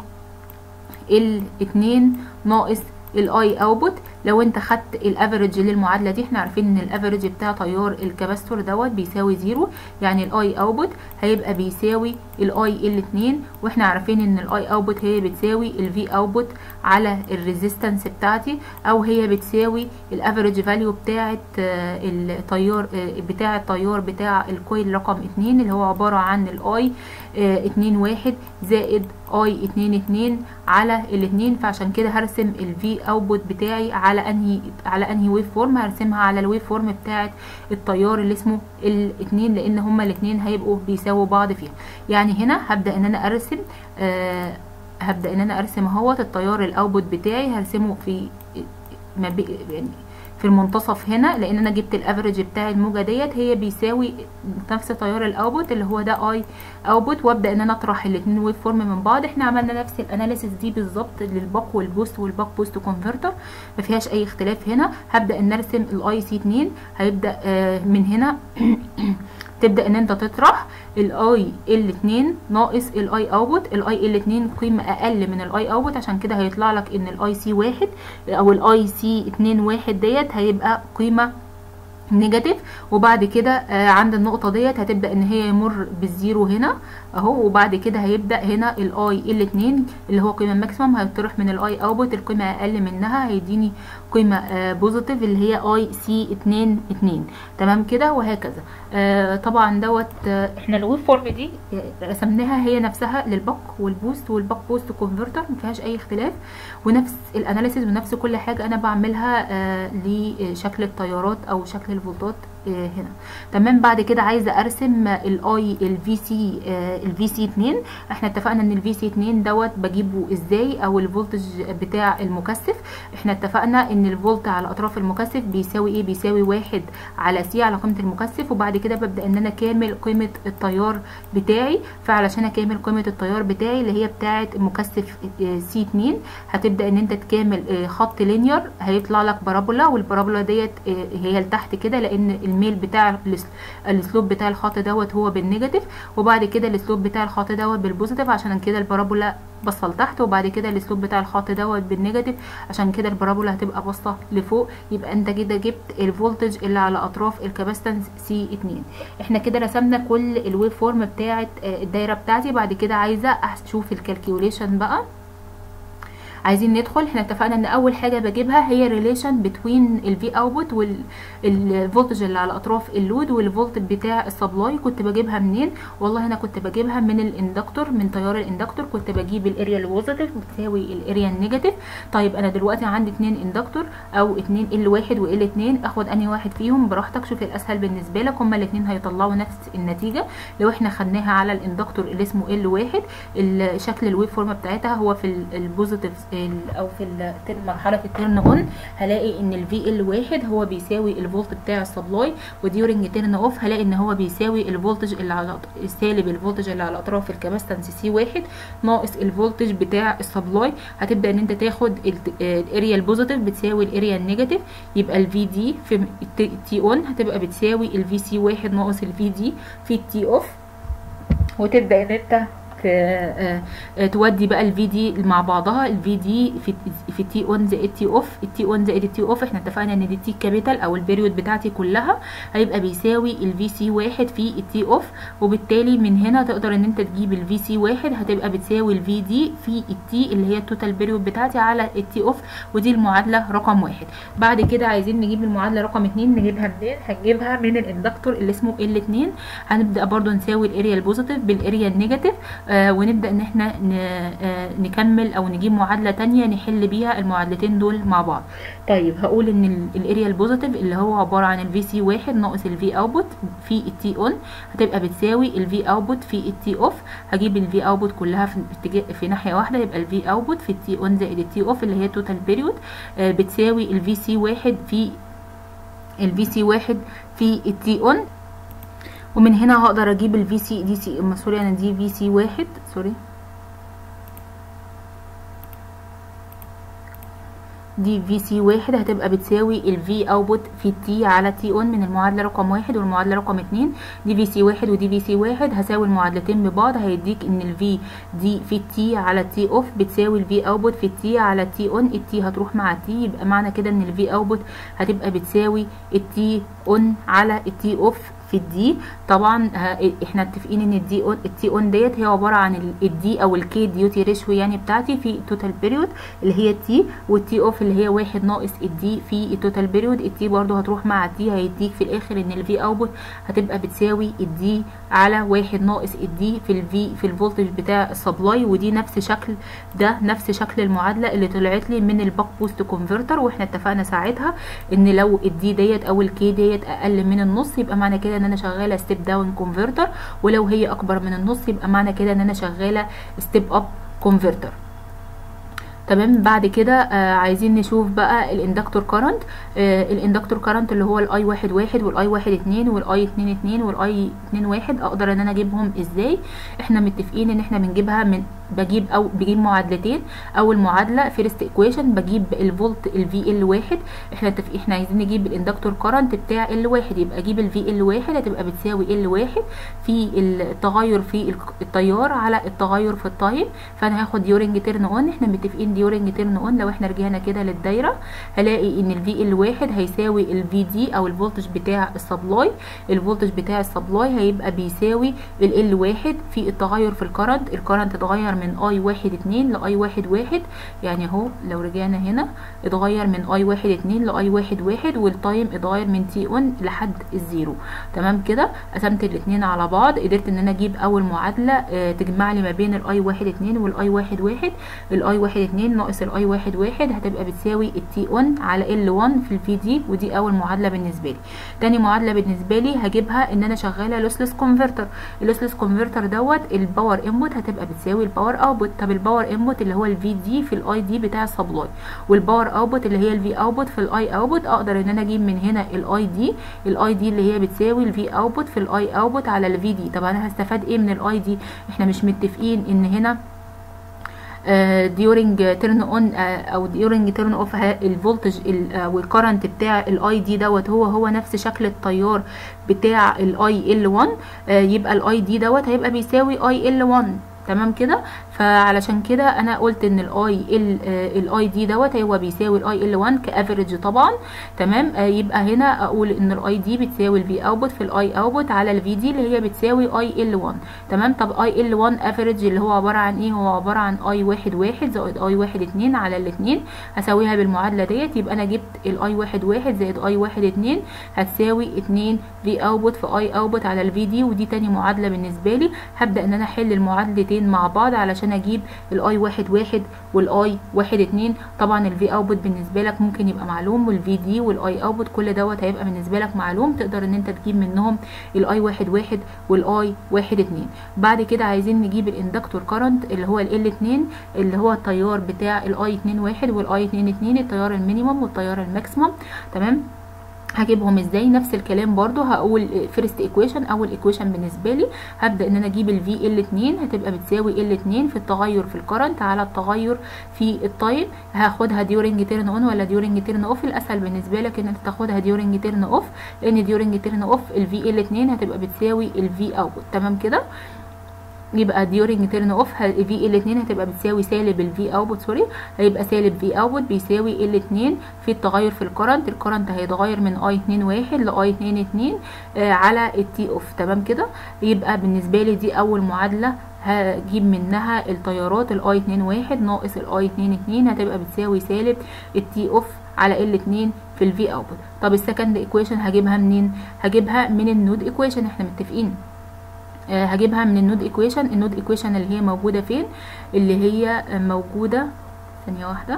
ال 2 ناقص الاي اوتبوت لو انت خدت الافريج للمعادله دي احنا عارفين ان الافريج بتاع تيار الكباستور دوت بيساوي زيرو يعني الاي اوتبوت هيبقى بيساوي الاي ال 2 واحنا عارفين ان الاي اوتبوت هي بتساوي الفي اوتبوت على الريزيستنس بتاعتي او هي بتساوي الافريج فاليو بتاعه التيار بتاع التيار بتاع الكويل رقم 2 اللي هو عباره عن الاي 2 1 زائد اي 2 2 على الاثنين فعشان كده هرسم الفي اوتبوت بتاعي على انهي على انهي ويف فورم هرسمها على الويف فورم بتاعه التيار اللي اسمه الاثنين لان هما الاثنين هيبقوا بيساووا بعض فيها يعني هنا هبدا ان انا ارسم آه هبدا ان انا ارسم اهوت التيار الاوتبوت بتاعي هرسمه في ما بي يعني في المنتصف هنا لان انا جبت الافريج بتاع الموجه ديت هي بيساوي نفس تيار الاوتبوت اللي هو ده اي اوتبوت وابدا ان انا اطرح الاثنين ويف فورم من بعض احنا عملنا نفس الاناليسيس دي بالظبط للباك والبوست والباك بوست كونفرتر ما فيهاش اي اختلاف هنا هبدا ان ارسم الاي سي 2 هيبدا آه من هنا تبدا ان انت تطرح الاي ال 2 ناقص الاي اوتبوت الاي ال 2 قيمه اقل من الاي اوتبوت عشان كده هيطلع لك ان الاي سي 1 او الاي سي 2 1 ديت هيبقى قيمه نيجاتيف وبعد كده آه عند النقطه ديت هتبدا ان هي يمر بالزيرو هنا اهو وبعد كده هيبدا هنا الاي ال 2 اللي هو قيمه ماكسيمم هيطرح من الاي اوتبوت القيمه اقل منها هيديني قيمه آه بوزيتيف اللي هي اي سي 2 2 تمام كده وهكذا آه طبعا دوت آه احنا الويف فورم دي رسمناها هي نفسها للباك والبوست والباك بوست كونفرتر ما فيهاش اي اختلاف ونفس الاناليسيس ونفس كل حاجه انا بعملها آه لشكل التيارات او شكل الفولتات هنا تمام بعد كده عايزه ارسم الاي الفي سي الفي سي 2 احنا اتفقنا ان الفي سي 2 دوت بجيبه ازاي او الفولتج بتاع المكثف احنا اتفقنا ان الفولت على اطراف المكثف بيساوي ايه بيساوي واحد على سي على قيمه المكثف وبعد كده ببدا ان انا كامل قيمه التيار بتاعي فعلشان اكامل قيمه التيار بتاعي اللي هي بتاعه المكثف سي 2 هتبدا ان انت تكامل خط لينير هيطلع لك بارابولا والبارابولا ديت هي لتحت كده لان الميل بتاع السلوب بتاع الخط دوت هو بالنيجاتيف وبعد كده السلوب بتاع الخط دوت بالبوزيتيف عشان كده البارابولا باصه لتحت وبعد كده السلوب بتاع الخط دوت بالنيجاتيف عشان كده البارابولا هتبقى باصه لفوق يبقى انت كده جبت الفولتج اللي على اطراف الكاباستنس سي 2 احنا كده رسمنا كل الويف فورم بتاعه الدايره بتاعتي بعد كده عايزه اشوف الكالكيوليشن بقى عايزين ندخل احنا اتفقنا ان اول حاجه بجيبها هي ريليشن بتوين الفي اوتبوت والفولتج اللي على اطراف اللود والفولت بتاع السبلاي كنت بجيبها منين والله انا كنت بجيبها من الاندكتور من تيار الاندكتور كنت بجيب الاريا البوزيتيف بتساوي الاريا النيجاتيف طيب انا دلوقتي عندي اتنين اندكتور او اتنين ال واحد وال اتنين اخد انهي واحد فيهم براحتك شوف الاسهل بالنسبه لك هما الاتنين هيطلعوا نفس النتيجه لو احنا خدناها على الاندكتور اللي اسمه ال واحد شكل الويف فورم بتاعتها هو في البوزيتيف او في مرحله التيرن اون هلاقي ان الفي ال واحد هو بيساوي الفولت بتاع السبلاي وديورنج تيرن اوف هلاقي ان هو بيساوي الفولتج اللي على سالب الفولتج اللي على اطراف الكاباستنس سي واحد ناقص الفولتج بتاع السبلاي هتبدا ان انت تاخد الاريا البوزيتيف بتساوي الاريا النيجاتيف يبقى الفي دي في تي اون هتبقى بتساوي الفي سي واحد ناقص الفي دي في التي اوف وتبدا ان انت تودي بقى الفي دي مع بعضها الفي دي في في تي اون زائد تي اوف التي اون زائد التي اوف احنا اتفقنا ان دي تي كابيتال او البيريود بتاعتي كلها هيبقى بيساوي الفي سي واحد في التي اوف وبالتالي من هنا تقدر ان انت تجيب الفي سي واحد هتبقى بتساوي الفي دي في التي اللي هي التوتال بيريود بتاعتي على التي اوف ودي المعادله رقم واحد بعد كده عايزين نجيب المعادله رقم اتنين نجيبها منين هنجيبها من الاندكتور اللي اسمه ال 2 هنبدا برضو نساوي الاريا البوزيتيف بالاريا النيجاتيف آه ونبدا ان احنا آه نكمل او نجيب معادله تانية نحل بيها المعادلتين دول مع بعض طيب هقول ان الاريا البوزيتيف اللي هو عباره عن الفي سي واحد ناقص الفي اوتبوت في التي اون هتبقى بتساوي الفي اوتبوت في التي اوف هجيب الفي اوتبوت كلها في اتجاه في ناحيه واحده يبقى الفي اوتبوت في التي اون زائد التي اوف اللي هي توتال بيريود آه بتساوي الفي سي واحد في الفي سي واحد في التي اون ومن هنا هقدر اجيب الفي سي دي سي سوري انا دي في سي واحد سوري دي في سي واحد هتبقى بتساوي الفي اوتبوت في تي على تي اون من المعادلة رقم واحد والمعادلة رقم اتنين دي في سي واحد ودي في سي واحد هساوي المعادلتين ببعض هيديك ان الفي دي في تي على تي اوف بتساوي الفي اوتبوت في تي على تي اون التي هتروح مع تي يبقى معنى كده ان الفي اوتبوت هتبقى بتساوي التي اون على التي اوف في الدي طبعا احنا متفقين ان الدي اون التي اون ديت هي عباره عن الدي او الكي ديوتي ريشيو يعني بتاعتي في التوتال بيريود اللي هي التي والتي اوف اللي هي واحد ناقص الدي في التوتال بيريود التي برضو هتروح مع التي هيديك في الاخر ان الفي اوتبوت هتبقى بتساوي الدي على واحد ناقص الدي في الفي في الفولتج بتاع السبلاي ودي نفس شكل ده نفس شكل المعادله اللي طلعت لي من الباك بوست كونفرتر واحنا اتفقنا ساعتها ان لو الدي ديت او الكي ديت اقل من النص يبقى معنى كده ان انا شغاله ستيب داون كونفرتر ولو هي اكبر من النص يبقى معنى كده ان انا شغاله ستيب اب كونفرتر تمام بعد كده آه عايزين نشوف بقى الاندكتور كارنت آه الاندكتور كارنت اللي هو الاي واحد واحد والاي واحد اتنين والاي اتنين اتنين والاي اتنين واحد اقدر ان انا اجيبهم ازاي احنا متفقين ان احنا بنجيبها من بجيب او بجيب معادلتين اول معادله فيرست ايكويشن بجيب الفولت الفي ال واحد احنا متفقين احنا عايزين نجيب الاندكتور كارنت بتاع ال واحد يبقى اجيب الفي ال واحد هتبقى بتساوي ال واحد في التغير في التيار على التغير في التايم فانا هاخد ديورنج تيرن اون احنا متفقين ديورنج تيرن اون لو احنا رجعنا كده للدايره هلاقي ان الفي ال واحد هيساوي الفي دي او الفولتج بتاع السبلاي الفولتج بتاع السبلاي هيبقى بيساوي ال ال واحد في التغير في الكرنت الكرنت اتغير من اي واحد اتنين لاي واحد واحد يعني اهو لو رجعنا هنا اتغير من اي واحد اتنين لاي واحد واحد والتايم اتغير من تي اون لحد الزيرو تمام كده قسمت الاتنين على بعض قدرت ان انا اجيب اول معادله اه تجمع لي ما بين الاي واحد اتنين والاي واحد واحد الاي واحد اتنين ناقص الاي واحد واحد هتبقى بتساوي التي اون على ال 1 في الفي دي ودي اول معادله بالنسبه لي تاني معادله بالنسبه لي هجيبها ان انا شغاله لوسلس كونفرتر اللوسلس كونفرتر دوت الباور انبوت هتبقى بتساوي الباور اوتبوت طب الباور انبوت اللي هو الفي دي في الاي دي بتاع السبلاي والباور اوتبوت اللي هي الفي اوتبوت في الاي اوتبوت اقدر ان انا اجيب من هنا الاي دي الاي دي اللي هي بتساوي الفي اوتبوت في الاي اوتبوت على الفي دي طب انا هستفاد ايه من الاي دي احنا مش متفقين ان هنا ديورنج تيرن اون او ديورنج تيرن اوف الفولتج والكرنت بتاع الاي دي دوت هو هو نفس شكل التيار بتاع الاي ال 1 يبقى الاي دي دوت هيبقى بيساوي اي ال 1 تمام كده فعلشان كده انا قلت ان الاي ال الاي دي دوت هو بيساوي الاي ال 1 كافريج طبعا تمام آه يبقى هنا اقول ان الاي دي بتساوي الفي اوتبوت في الاي اوتبوت على الفي دي اللي هي بتساوي اي ال 1 تمام طب اي ال 1 افريج اللي هو عباره عن ايه هو عباره عن اي واحد واحد زائد اي واحد اتنين على الاتنين هساويها بالمعادله ديت يبقى انا جبت الاي واحد واحد زائد اي واحد اتنين هتساوي اتنين في اوتبوت في اي اوتبوت على الفي دي ودي تاني معادله بالنسبه لي هبدا ان انا احل المعادلتين مع بعض علشان عشان اجيب الاي واحد واحد والاي واحد اتنين طبعا الفي اوتبوت بالنسبه لك ممكن يبقى معلوم والفي دي والاي اوتبوت كل دوت هيبقى بالنسبه لك معلوم تقدر ان انت تجيب منهم الاي واحد واحد والاي واحد اتنين بعد كده عايزين نجيب الاندكتور كارنت اللي هو ال اتنين اللي هو التيار بتاع الاي اتنين واحد والاي اتنين اتنين التيار المينيموم والتيار الماكسيموم تمام هجيبهم ازاي نفس الكلام برضو هقول فيرست ايكويشن اول ايكويشن بالنسبه لي هبدا ان انا اجيب الفي ال 2 هتبقى بتساوي ال 2 في التغير في الكرنت على التغير في التايم هاخدها ديورنج تيرن اون ولا ديورنج تيرن اوف الاسهل بالنسبه لك ان انت تاخدها ديورنج تيرن اوف لان ديورنج تيرن اوف الفي ال 2 هتبقى بتساوي الفي اوتبوت تمام كده يبقى during turn off في ال 2 هتبقى بتساوي سالب ال V output سوري هيبقى سالب V output بيساوي ال 2 في التغير في الكرنت الكرنت هيتغير من I 2 1 ل I 2 2 آه على ال T off تمام كده يبقى بالنسبه لي دي اول معادله هجيب منها التيارات الاي 2 1 ناقص الاي 2 2 هتبقى بتساوي سالب التي اوف على ال 2 في الفي اوتبوت طب السكند ايكويشن هجيبها منين هجيبها من النود ايكويشن احنا متفقين آه هجيبها من النود ايكويشن النود ايكويشن اللي هي موجوده فين اللي هي موجوده ثانيه واحده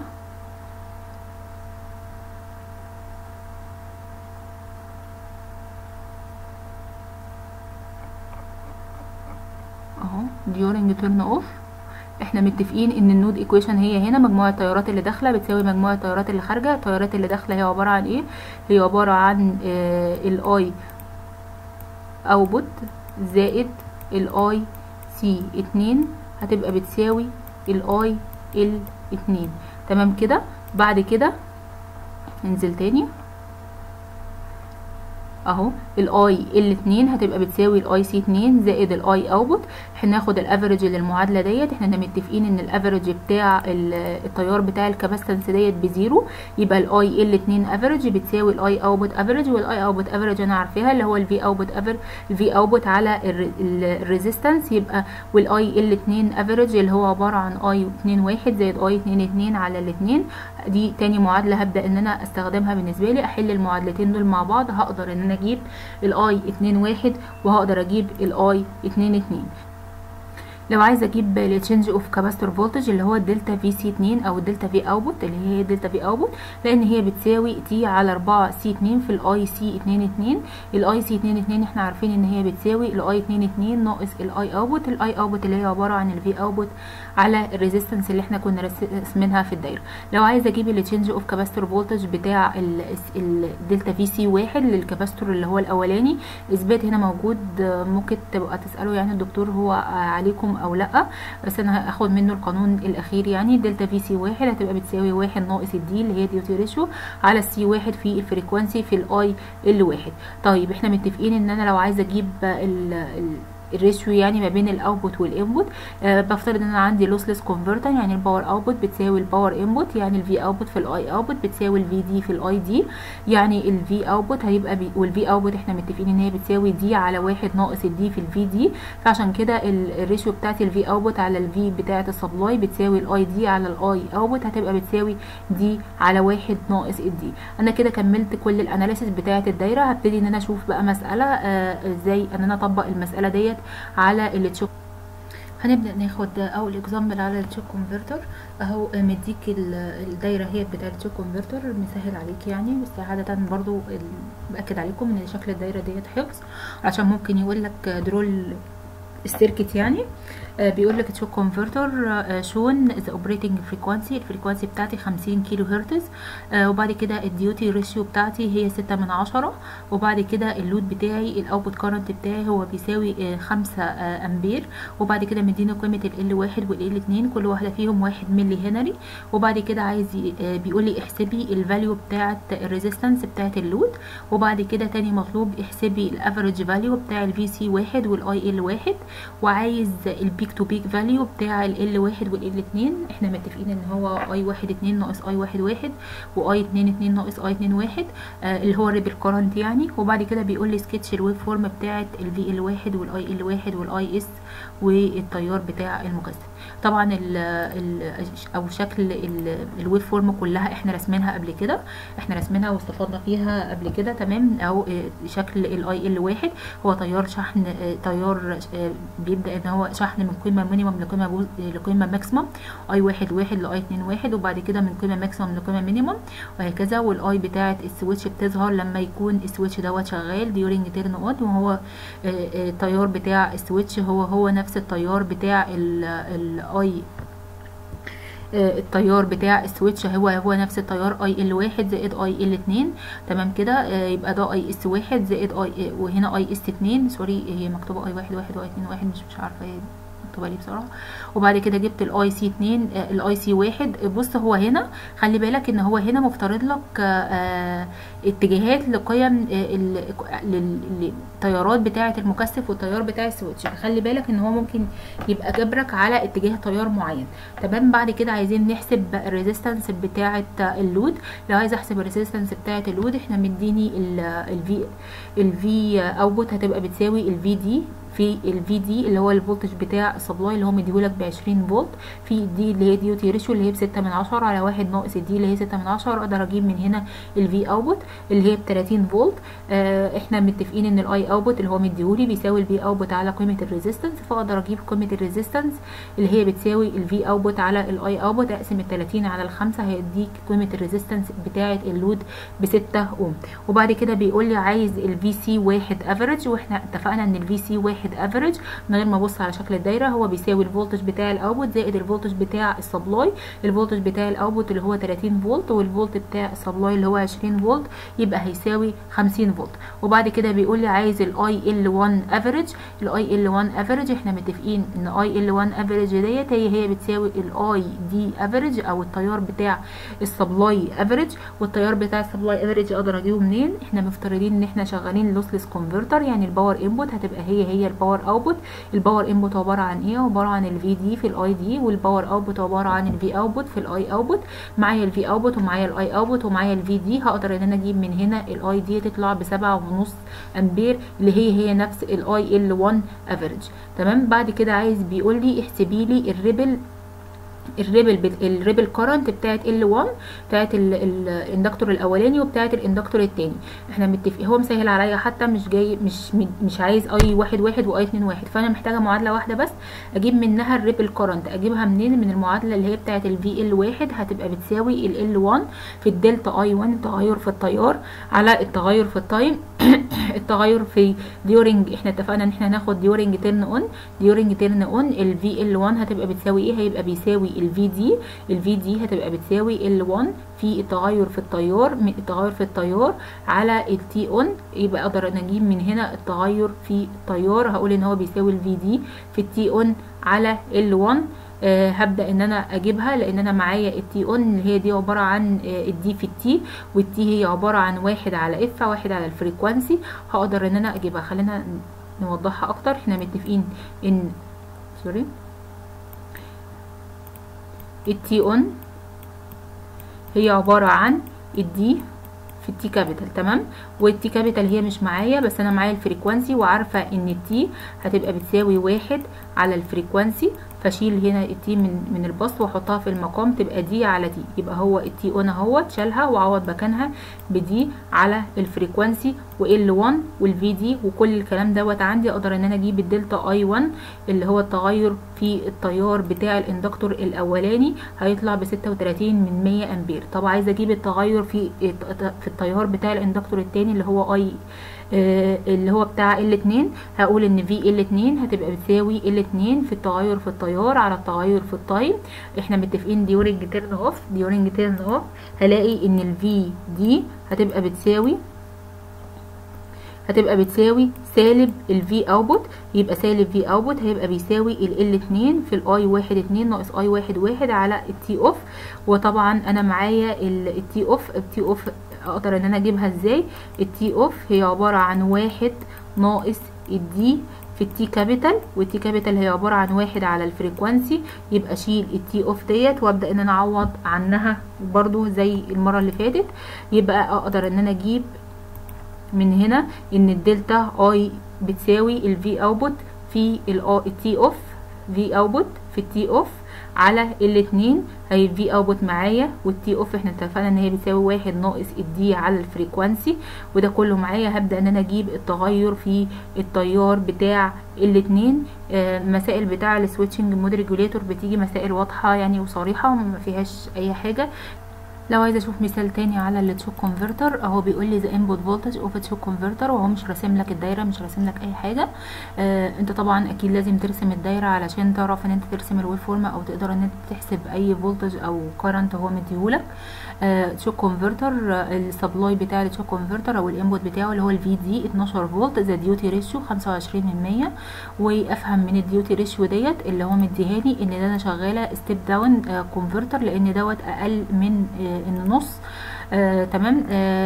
اهو during turn off احنا متفقين ان النود ايكويشن هي هنا مجموع التيارات اللي داخله بتساوي مجموع التيارات اللي خارجه التيارات اللي داخله هي عباره عن ايه هي عباره عن آه الاي اوتبوت زائد الاي سي اتنين هتبقى بتساوي الاي ال اتنين تمام كده بعد كده ننزل تاني اهو الاي ال 2 هتبقى بتساوي الاي سي 2 زائد الاي اوتبوت احنا ناخد الافرج للمعادله ديت احنا متفقين ان الافرج بتاع التيار بتاع الكاباستنس ديت بزيرو يبقى الاي ال 2 افرج بتساوي الاي اوتبوت افرج والاي اوتبوت افرج انا عارفاها اللي هو الفي اوتبوت افرج الفي اوتبوت على الريزيستنس يبقى والاي ال 2 افرج اللي هو عباره عن اي 2 1 زائد اي 2 2 على الاثنين دي تاني معادله هبدا ان انا استخدمها بالنسبه لي احل المعادلتين دول مع بعض هقدر ان انا اجيب الاي 2 1 وهقدر اجيب الاي 2 2 لو عايزه اجيب التشينج اوف كاباستور فولتج اللي هو الدلتا في سي 2 او الدلتا في اوتبوت اللي هي دلتا في اوتبوت لان هي بتساوي تي على 4 سي 2 في الاي سي 2 2 الاي سي 2 2 احنا عارفين ان هي بتساوي الاي 2 2 ناقص الاي اوتبوت الاي اوتبوت اللي هي عباره عن الفي اوتبوت على الريزيستنس اللي احنا كنا رسمينها في الدايره لو عايزه اجيب التشينج اوف كاباستور فولتج بتاع الدلتا في سي 1 للكاباستور اللي هو الاولاني اثبات هنا موجود ممكن تبقى تسالوا يعني الدكتور هو عليكم او لا بس انا هاخد منه القانون الاخير يعني دلتا في سي واحد هتبقى بتساوي واحد ناقص الدي اللي هي ديوتي ريشيو على السي واحد في الفريكوانسي في الاي ال واحد طيب احنا متفقين ان انا لو عايزه اجيب ال, ال الريشيو يعني ما بين الاوتبوت والانبوت آه بفترض ان انا عندي لوسلس كونفرتر يعني الباور اوتبوت بتساوي الباور انبوت يعني الفي اوتبوت في الاي اوتبوت بتساوي الفي دي في الاي دي يعني الفي اوتبوت هيبقى بي والفي اوتبوت احنا متفقين ان هي بتساوي دي على واحد ناقص الدي في الفي دي فعشان كده الريشيو بتاعت الفي اوتبوت على الفي بتاعت السبلاي بتساوي الاي دي على الاي اوتبوت هتبقى بتساوي دي على واحد ناقص الدي انا كده كملت كل الاناليسيس بتاعت الدايره هبتدي ان انا اشوف بقى مساله آه ازاي ان انا اطبق المساله ديت على التشوك هنبدا ناخد اول اكزامبل على التشوك كونفرتر اهو مديك الدايره هي بتاع التشوك كونفرتر مسهل عليك يعني بس عاده برضو باكد عليكم ان شكل الدايره ديت حفظ عشان ممكن يقول لك درول السيركت يعني آه بيقول لك تشوك كونفرتر آه شون ذا اوبريتنج فريكوانسي الفريكوانسي بتاعتي 50 كيلو هرتز آه وبعد كده الديوتي ريشيو بتاعتي هي 6 من عشرة وبعد كده اللود بتاعي الاوتبوت كارنت بتاعي هو بيساوي 5 امبير وبعد كده مدينا قيمه ال 1 وال 2 كل واحده فيهم 1 ملي هنري وبعد كده عايز بيقول لي احسبي الفاليو بتاعه الريزيستنس بتاعه اللود وبعد كده تاني مطلوب احسبي الافريج فاليو بتاع الفي سي 1 والاي ال 1 وعايز البيك تو بيك فاليو بتاع ال 1 وال 2 احنا متفقين ان هو اي 1 2 ناقص اي 1 1 واي 2 2 ناقص اي 2 1 آه اللي هو الريبل كارنت يعني وبعد كده بيقول لي سكتش الويف فورم بتاعه الفي ال 1 والاي ال 1 والاي اس والتيار بتاع المكثف طبعا ال ال او شكل الويف فورم كلها احنا رسمينها قبل كده احنا رسمينها واستفدنا فيها قبل كده تمام او شكل الاي ال واحد هو تيار شحن تيار بيبدا ان هو شحن من قيمه مينيمم لقيمه لقيمه ماكسيمم اي واحد واحد لاي اتنين واحد وبعد كده من قيمه ماكسيمم لقيمه مينيمم وهكذا والاي بتاعه السويتش بتظهر لما يكون السويتش دوت شغال ديورنج تيرن اون وهو التيار بتاع السويتش هو هو نفس التيار بتاع الاي التيار بتاع السويتش هو هو نفس التيار اي ال واحد زائد اي ال اتنين تمام كده يبقى ده اي اس واحد زائد اي وهنا اي اس اتنين سوري هي مكتوبه اي واحد واحد واي اتنين واحد مش مش عارفه ايه مكتوبه ليه بصراحه وبعد كده جبت الاي سي 2 الاي سي 1 بص هو هنا خلي بالك ان هو هنا مفترض لك آه اتجاهات لقيم التيارات بتاعه المكثف والتيار بتاع السويتش خلي بالك ان هو ممكن يبقى جبرك على اتجاه تيار معين تمام بعد كده عايزين نحسب الريزيستنس بتاعه اللود لو عايز احسب الريزيستنس بتاعه اللود احنا مديني الفي الفي اوتبوت هتبقى بتساوي الفي دي في الفي دي اللي هو الفولتج بتاع السبلاي اللي هو مديهولك ب 20 فولت في دي اللي هي ديوتي ريشيو اللي هي ب 6 من 10 على واحد ناقص الدي اللي هي 6 من 10 اقدر اجيب من هنا الفي اوتبوت اللي هي ب 30 فولت آه احنا متفقين ان الاي اوتبوت اللي هو مديهولي بيساوي الفي اوتبوت على قيمه الريزيستنس فاقدر اجيب قيمه الريزيستنس اللي هي بتساوي الفي اوتبوت على الاي اوتبوت اقسم ال 30 على الخمسة هيديك قيمه الريزيستنس بتاعه اللود ب 6 اوم وبعد كده بيقول لي عايز الفي سي واحد افريج واحنا اتفقنا ان الفي سي واحد افريج من غير ما ابص على شكل الدايره هو بيساوي الفولتج بتاع الاوتبوت زائد الفولتج بتاع السبلاي الفولتج بتاع الاوتبوت اللي هو 30 فولت والفولت بتاع السبلاي اللي هو 20 فولت يبقى هيساوي 50 فولت وبعد كده بيقول لي عايز الاي ال 1 افريج الاي ال 1 افريج احنا متفقين ان اي ال 1 افريج ديت هي هي بتساوي الاي دي افريج او التيار بتاع السبلاي افريج والتيار بتاع السبلاي افريج اقدر اجيبه منين احنا مفترضين ان احنا شغالين لوسلس كونفرتر يعني الباور انبوت هتبقى هي هي الباور اوتبوت الباور انبوت عباره عن ايه عباره عن الفي دي في الاي دي والباور اوتبوت عباره عن الفي اوتبوت في الاي اوتبوت معايا الفي اوتبوت ومعايا الاي اوتبوت ومعايا الفي دي هقدر ان انا اجيب من هنا الاي دي تطلع بسبعة ونص امبير اللي هي هي نفس الاي ال 1 افريج تمام بعد كده عايز بيقول لي احسبي لي الريبل الريبل الريبل كارنت بتاعت ال1 بتاعت الاندكتور الاولاني وبتاعت الاندكتور التاني احنا متفقين هو مسهل عليا حتى مش جاي مش مش عايز اي واحد واحد واي اتنين واحد فانا محتاجه معادله واحده بس اجيب منها الريبل كارنت اجيبها منين من المعادله اللي هي بتاعت الفي ال واحد هتبقى بتساوي ال 1 في الدلتا اي 1 التغير في التيار على التغير في التايم التغير في ديورنج احنا اتفقنا ان احنا هناخد ديورنج تيرن اون ديورنج تيرن اون الفي ال 1 هتبقى بتساوي ايه هيبقى بيساوي الفي دي الفي دي هتبقى بتساوي ال 1 في التغير في التيار من التغير في التيار على التي اون يبقى اقدر انا اجيب من هنا التغير في التيار هقول ان هو بيساوي الفي دي في التي اون على ال 1 أه هبدا ان انا اجيبها لان انا معايا التي اون اللي هي دي عباره عن أه الدي في التي والتي هي عباره عن واحد على اف واحد على الفريكوانسي هقدر ان انا اجيبها خلينا نوضحها اكتر احنا متفقين ان سوري التي اون هي عباره عن الدي في التي كابيتال تمام والتي كابيتال هي مش معايا بس انا معايا الفريكوانسي وعارفه ان التي هتبقى بتساوي واحد على الفريكوانسي فاشيل هنا التي من من البسط واحطها في المقام تبقى دي على دي يبقى هو التي اون اهوت شالها وعوض مكانها بدي على الفريكوانسي وال 1 والفي دي وكل الكلام دوت عندي اقدر ان انا اجيب الدلتا اي 1 اللي هو التغير في التيار بتاع الاندكتور الاولاني هيطلع ب 36 من 100 امبير طب عايزه اجيب التغير في في التيار بتاع الاندكتور التاني اللي هو اي آه اللي هو بتاع ال2 هقول ان في ال2 هتبقى بتساوي ال2 في التغير في التيار على التغير في التايم احنا متفقين ديورنج تيرن اوف ديورنج تيرن اوف هلاقي ان الفي دي هتبقى بتساوي هتبقى بتساوي سالب الفي اوتبوت يبقى سالب في اوتبوت هيبقى بيساوي ال اتنين في الاي واحد اتنين ناقص اي واحد واحد على التي اوف وطبعا انا معايا التي اوف التي اوف اقدر ان انا اجيبها ازاي التي اوف هي عبارة عن واحد ناقص الدي في التي كابيتال والتي كابيتال هي عبارة عن واحد على الفريكوانسي يبقى شيل التي اوف ديت وابدأ ان انا اعوض عنها برضو زي المرة اللي فاتت يبقى اقدر ان انا اجيب من هنا ان الدلتا اي بتساوي الفي اوتبوت في التي اوف في اوتبوت في التي اوف على الاتنين هي في اوتبوت معايا والتي اوف احنا اتفقنا ان هي بتساوي واحد ناقص الدي على الفريكوانسي وده كله معايا هبدا ان انا اجيب التغير في التيار بتاع الاتنين آه مسائل بتاع السويتشنج مود ريجوليتور بتيجي مسائل واضحه يعني وصريحه وما فيهاش اي حاجه لو عايزه اشوف مثال تاني على التشوك كونفرتر اهو بيقول لي ذا انبوت فولتج اوف تشوك كونفرتر وهو مش راسم لك الدايره مش راسم لك اي حاجه آه انت طبعا اكيد لازم ترسم الدايره علشان تعرف ان انت ترسم الويف فورم او تقدر ان انت تحسب اي فولتج او كارنت هو مديهولك تشوك كونفرتر السبلاي بتاع التشوك كونفرتر او الانبوت بتاعه اللي هو الفي دي 12 فولت ذا ديوتي ريشيو 25% وافهم من الديوتي ريشيو ديت اللي هو مديهاني ان انا شغاله ستيب داون كونفرتر لان دوت اقل من آه النص آه، تمام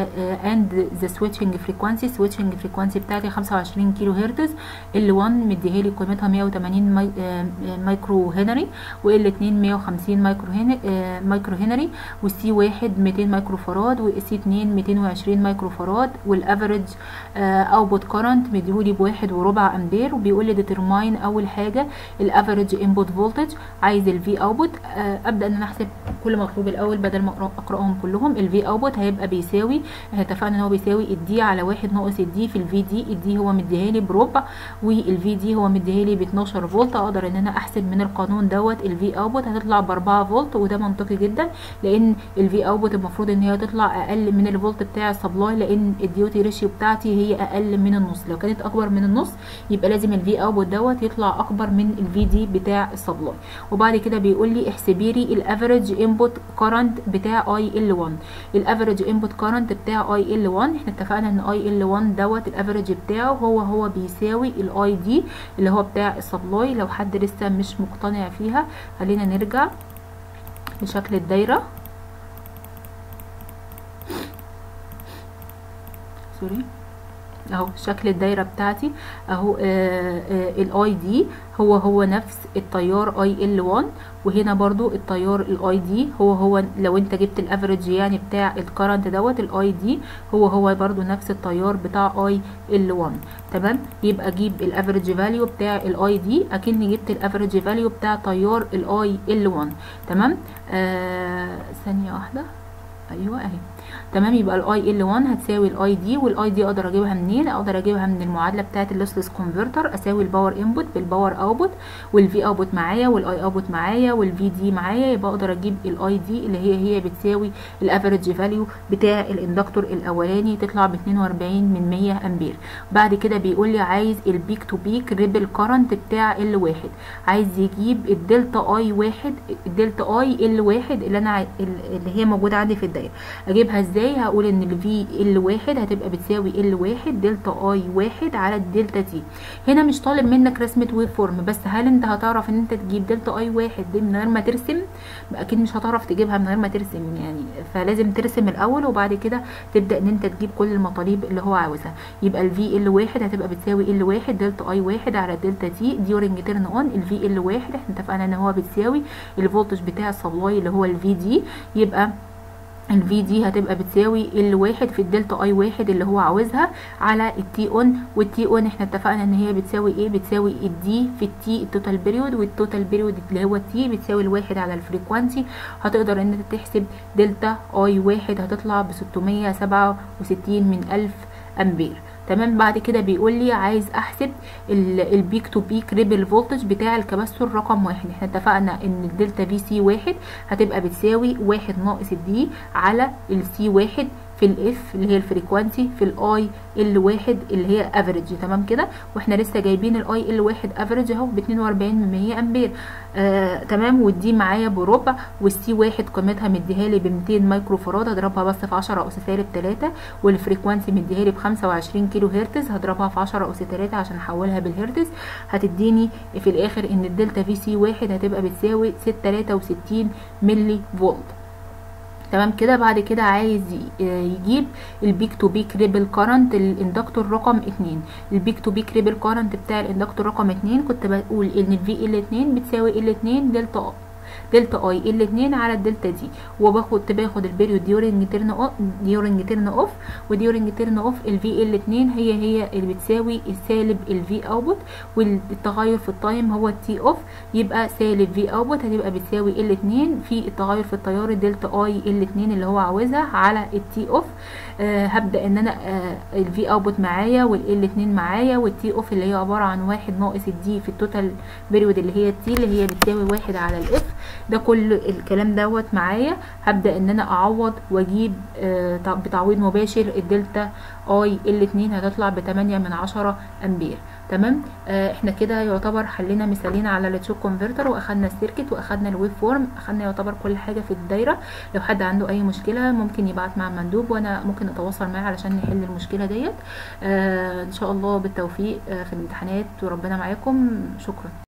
اند ذا سويتشنج فريكوانسي سويتشنج فريكوانسي بتاعتي 25 كيلو هرتز ال 1 مديهالي قيمتها 180 ماي آه مايكرو هنري وال 2 150 مايكرو هنري آه مايكرو هنري والسي 1 200 مايكرو فراد والسي 2 220 مايكرو فراد والافريج اوتبوت كارنت مديهولي بواحد وربع امبير وبيقول لي ديترماين اول حاجه الافريج انبوت فولتج عايز الفي اوتبوت ابدا ان انا احسب كل مطلوب الاول بدل ما اقراهم كلهم الفي اوتبوت هيبقى بيساوي احنا اتفقنا ان هو بيساوي الدي على واحد ناقص الدي في الفي دي الدي هو مديهالي بربع والفي دي هو مديهالي ب 12 فولت اقدر ان انا احسب من القانون دوت الفي اوتبوت هتطلع ب 4 فولت وده منطقي جدا لان الفي اوتبوت المفروض ان هي تطلع اقل من الفولت بتاع السبلاي لان الديوتي ريشيو بتاعتي هي اقل من النص لو كانت اكبر من النص يبقى لازم الفي اوتبوت دوت يطلع اكبر من الفي دي بتاع السبلاي وبعد كده بيقول لي احسبي لي الافريج انبوت كارنت بتاع اي ال 1 الافريج انبوت كارنت بتاع اي ال 1 احنا اتفقنا ان اي ال 1 دوت الافريج بتاعه هو هو بيساوي الاي دي اللي هو بتاع السبلاي لو حد لسه مش مقتنع فيها خلينا نرجع لشكل الدايره سوري اهو شكل الدايره بتاعتي اهو الاي دي هو هو نفس التيار اي ال 1 وهنا برضو التيار الاي دي هو هو لو انت جبت الافريج يعني بتاع الكرنت دوت الاي دي هو هو برضو نفس التيار بتاع اي ال 1 تمام يبقى اجيب الافريج فاليو بتاع الاي دي اكني جبت الافريج فاليو بتاع تيار الاي ال 1 تمام آه ثانيه واحده ايوه اهي تمام يبقى الاي ال 1 هتساوي الاي دي والاي دي اقدر اجيبها منين اقدر اجيبها من المعادله بتاعه اللوسلس كونفرتر اساوي الباور انبوت بالباور اوتبوت والفي اوتبوت معايا والاي اوتبوت معايا والفي دي معايا يبقى اقدر اجيب الاي دي اللي هي هي بتساوي الافريج فاليو بتاع الاندكتور الاولاني تطلع ب 42 من 100 امبير بعد كده بيقول لي عايز البيك تو بيك ريبل كارنت بتاع ال 1 عايز يجيب الدلتا اي 1 الدلتا اي ال 1 اللي انا اللي هي موجوده عندي في الدايره اجيبها ازاي هقول ان الفي ال واحد هتبقى بتساوي ال واحد دلتا اي واحد على الدلتا تي هنا مش طالب منك رسمة ويف فورم بس هل انت هتعرف ان انت تجيب دلتا اي واحد دي من غير ما ترسم اكيد مش هتعرف تجيبها من غير ما ترسم يعني فلازم ترسم الاول وبعد كده تبدا ان انت تجيب كل المطالب اللي هو عاوزها يبقى الفي ال واحد هتبقى بتساوي ال واحد دلتا اي واحد على الدلتا تي ديورنج تيرن اون الفي ال واحد احنا اتفقنا ان هو بتساوي الفولتج بتاع السبلاي اللي هو الفي دي يبقى الفي دي هتبقى بتساوي ال واحد في الدلتا اي واحد اللي هو عاوزها على التي اون والتي اون احنا اتفقنا ان هي بتساوي ايه بتساوي الدي في التي التوتال بيريود والتوتال بيريود اللي هو التي بتساوي الواحد على الفريكوانسي هتقدر ان انت تحسب دلتا اي واحد هتطلع ب 667 من الف امبير تمام بعد كده بيقول لي عايز احسب البيك تو بيك ريبل فولتج بتاع الكباستور رقم واحد احنا اتفقنا ان الدلتا في سي واحد هتبقى بتساوي واحد ناقص الدي على السي واحد في الاف اللي هي الفريكوانسي في الاي ال واحد اللي هي افريج تمام كده واحنا لسه جايبين الاي ال واحد افريج اهو ب 42 من 100 امبير آه تمام والدي معايا بربع والسي واحد قيمتها مديهالي ب 200 مايكرو فراد هضربها بس في 10 اس سالب 3 والفريكوانسي مديهالي ب 25 كيلو هرتز هضربها في 10 اس 3 عشان احولها بالهرتز هتديني في الاخر ان الدلتا في سي واحد هتبقى بتساوي 663 ملي فولت تمام كده بعد كده عايز يجيب البيك تو بيك ريبل كارنت الاندكتور رقم اتنين البيك تو بيك ريبل كارنت بتاع الاندكتور رقم اتنين كنت بقول ان الفي ال اتنين بتساوي ال اتنين دلتا دلتا اي ال 2 على الدلتا دي وباخد باخد البيريود ديورنج تيرن اوف ديورنج تيرن اوف وديورنج تيرن اوف الفي ال 2 هي هي اللي بتساوي السالب الفي اوتبوت والتغير في التايم هو التي اوف يبقى سالب في اوتبوت هتبقى بتساوي ال 2 في التغير في التيار الدلتا اي ال 2 اللي هو عاوزها على التي اوف آه هبدا ان انا آه الفي اوتبوت معايا والال 2 معايا والتي اوف اللي هي عباره عن واحد ناقص الدي في التوتال بيريود اللي هي التي اللي هي بتساوي واحد على الاف ده كل الكلام دوت معايا هبدا ان انا اعوض واجيب آه بتعويض مباشر الدلتا اي ال 2 هتطلع ب 8 من 10 امبير تمام آه احنا كده يعتبر حلينا مثالين على التشوك كونفرتر واخدنا السيركت واخدنا الويف فورم اخدنا يعتبر كل حاجه في الدايره لو حد عنده اي مشكله ممكن يبعت مع مندوب وانا ممكن اتواصل معاه علشان نحل المشكله ديت آه ان شاء الله بالتوفيق آه في الامتحانات وربنا معاكم شكرا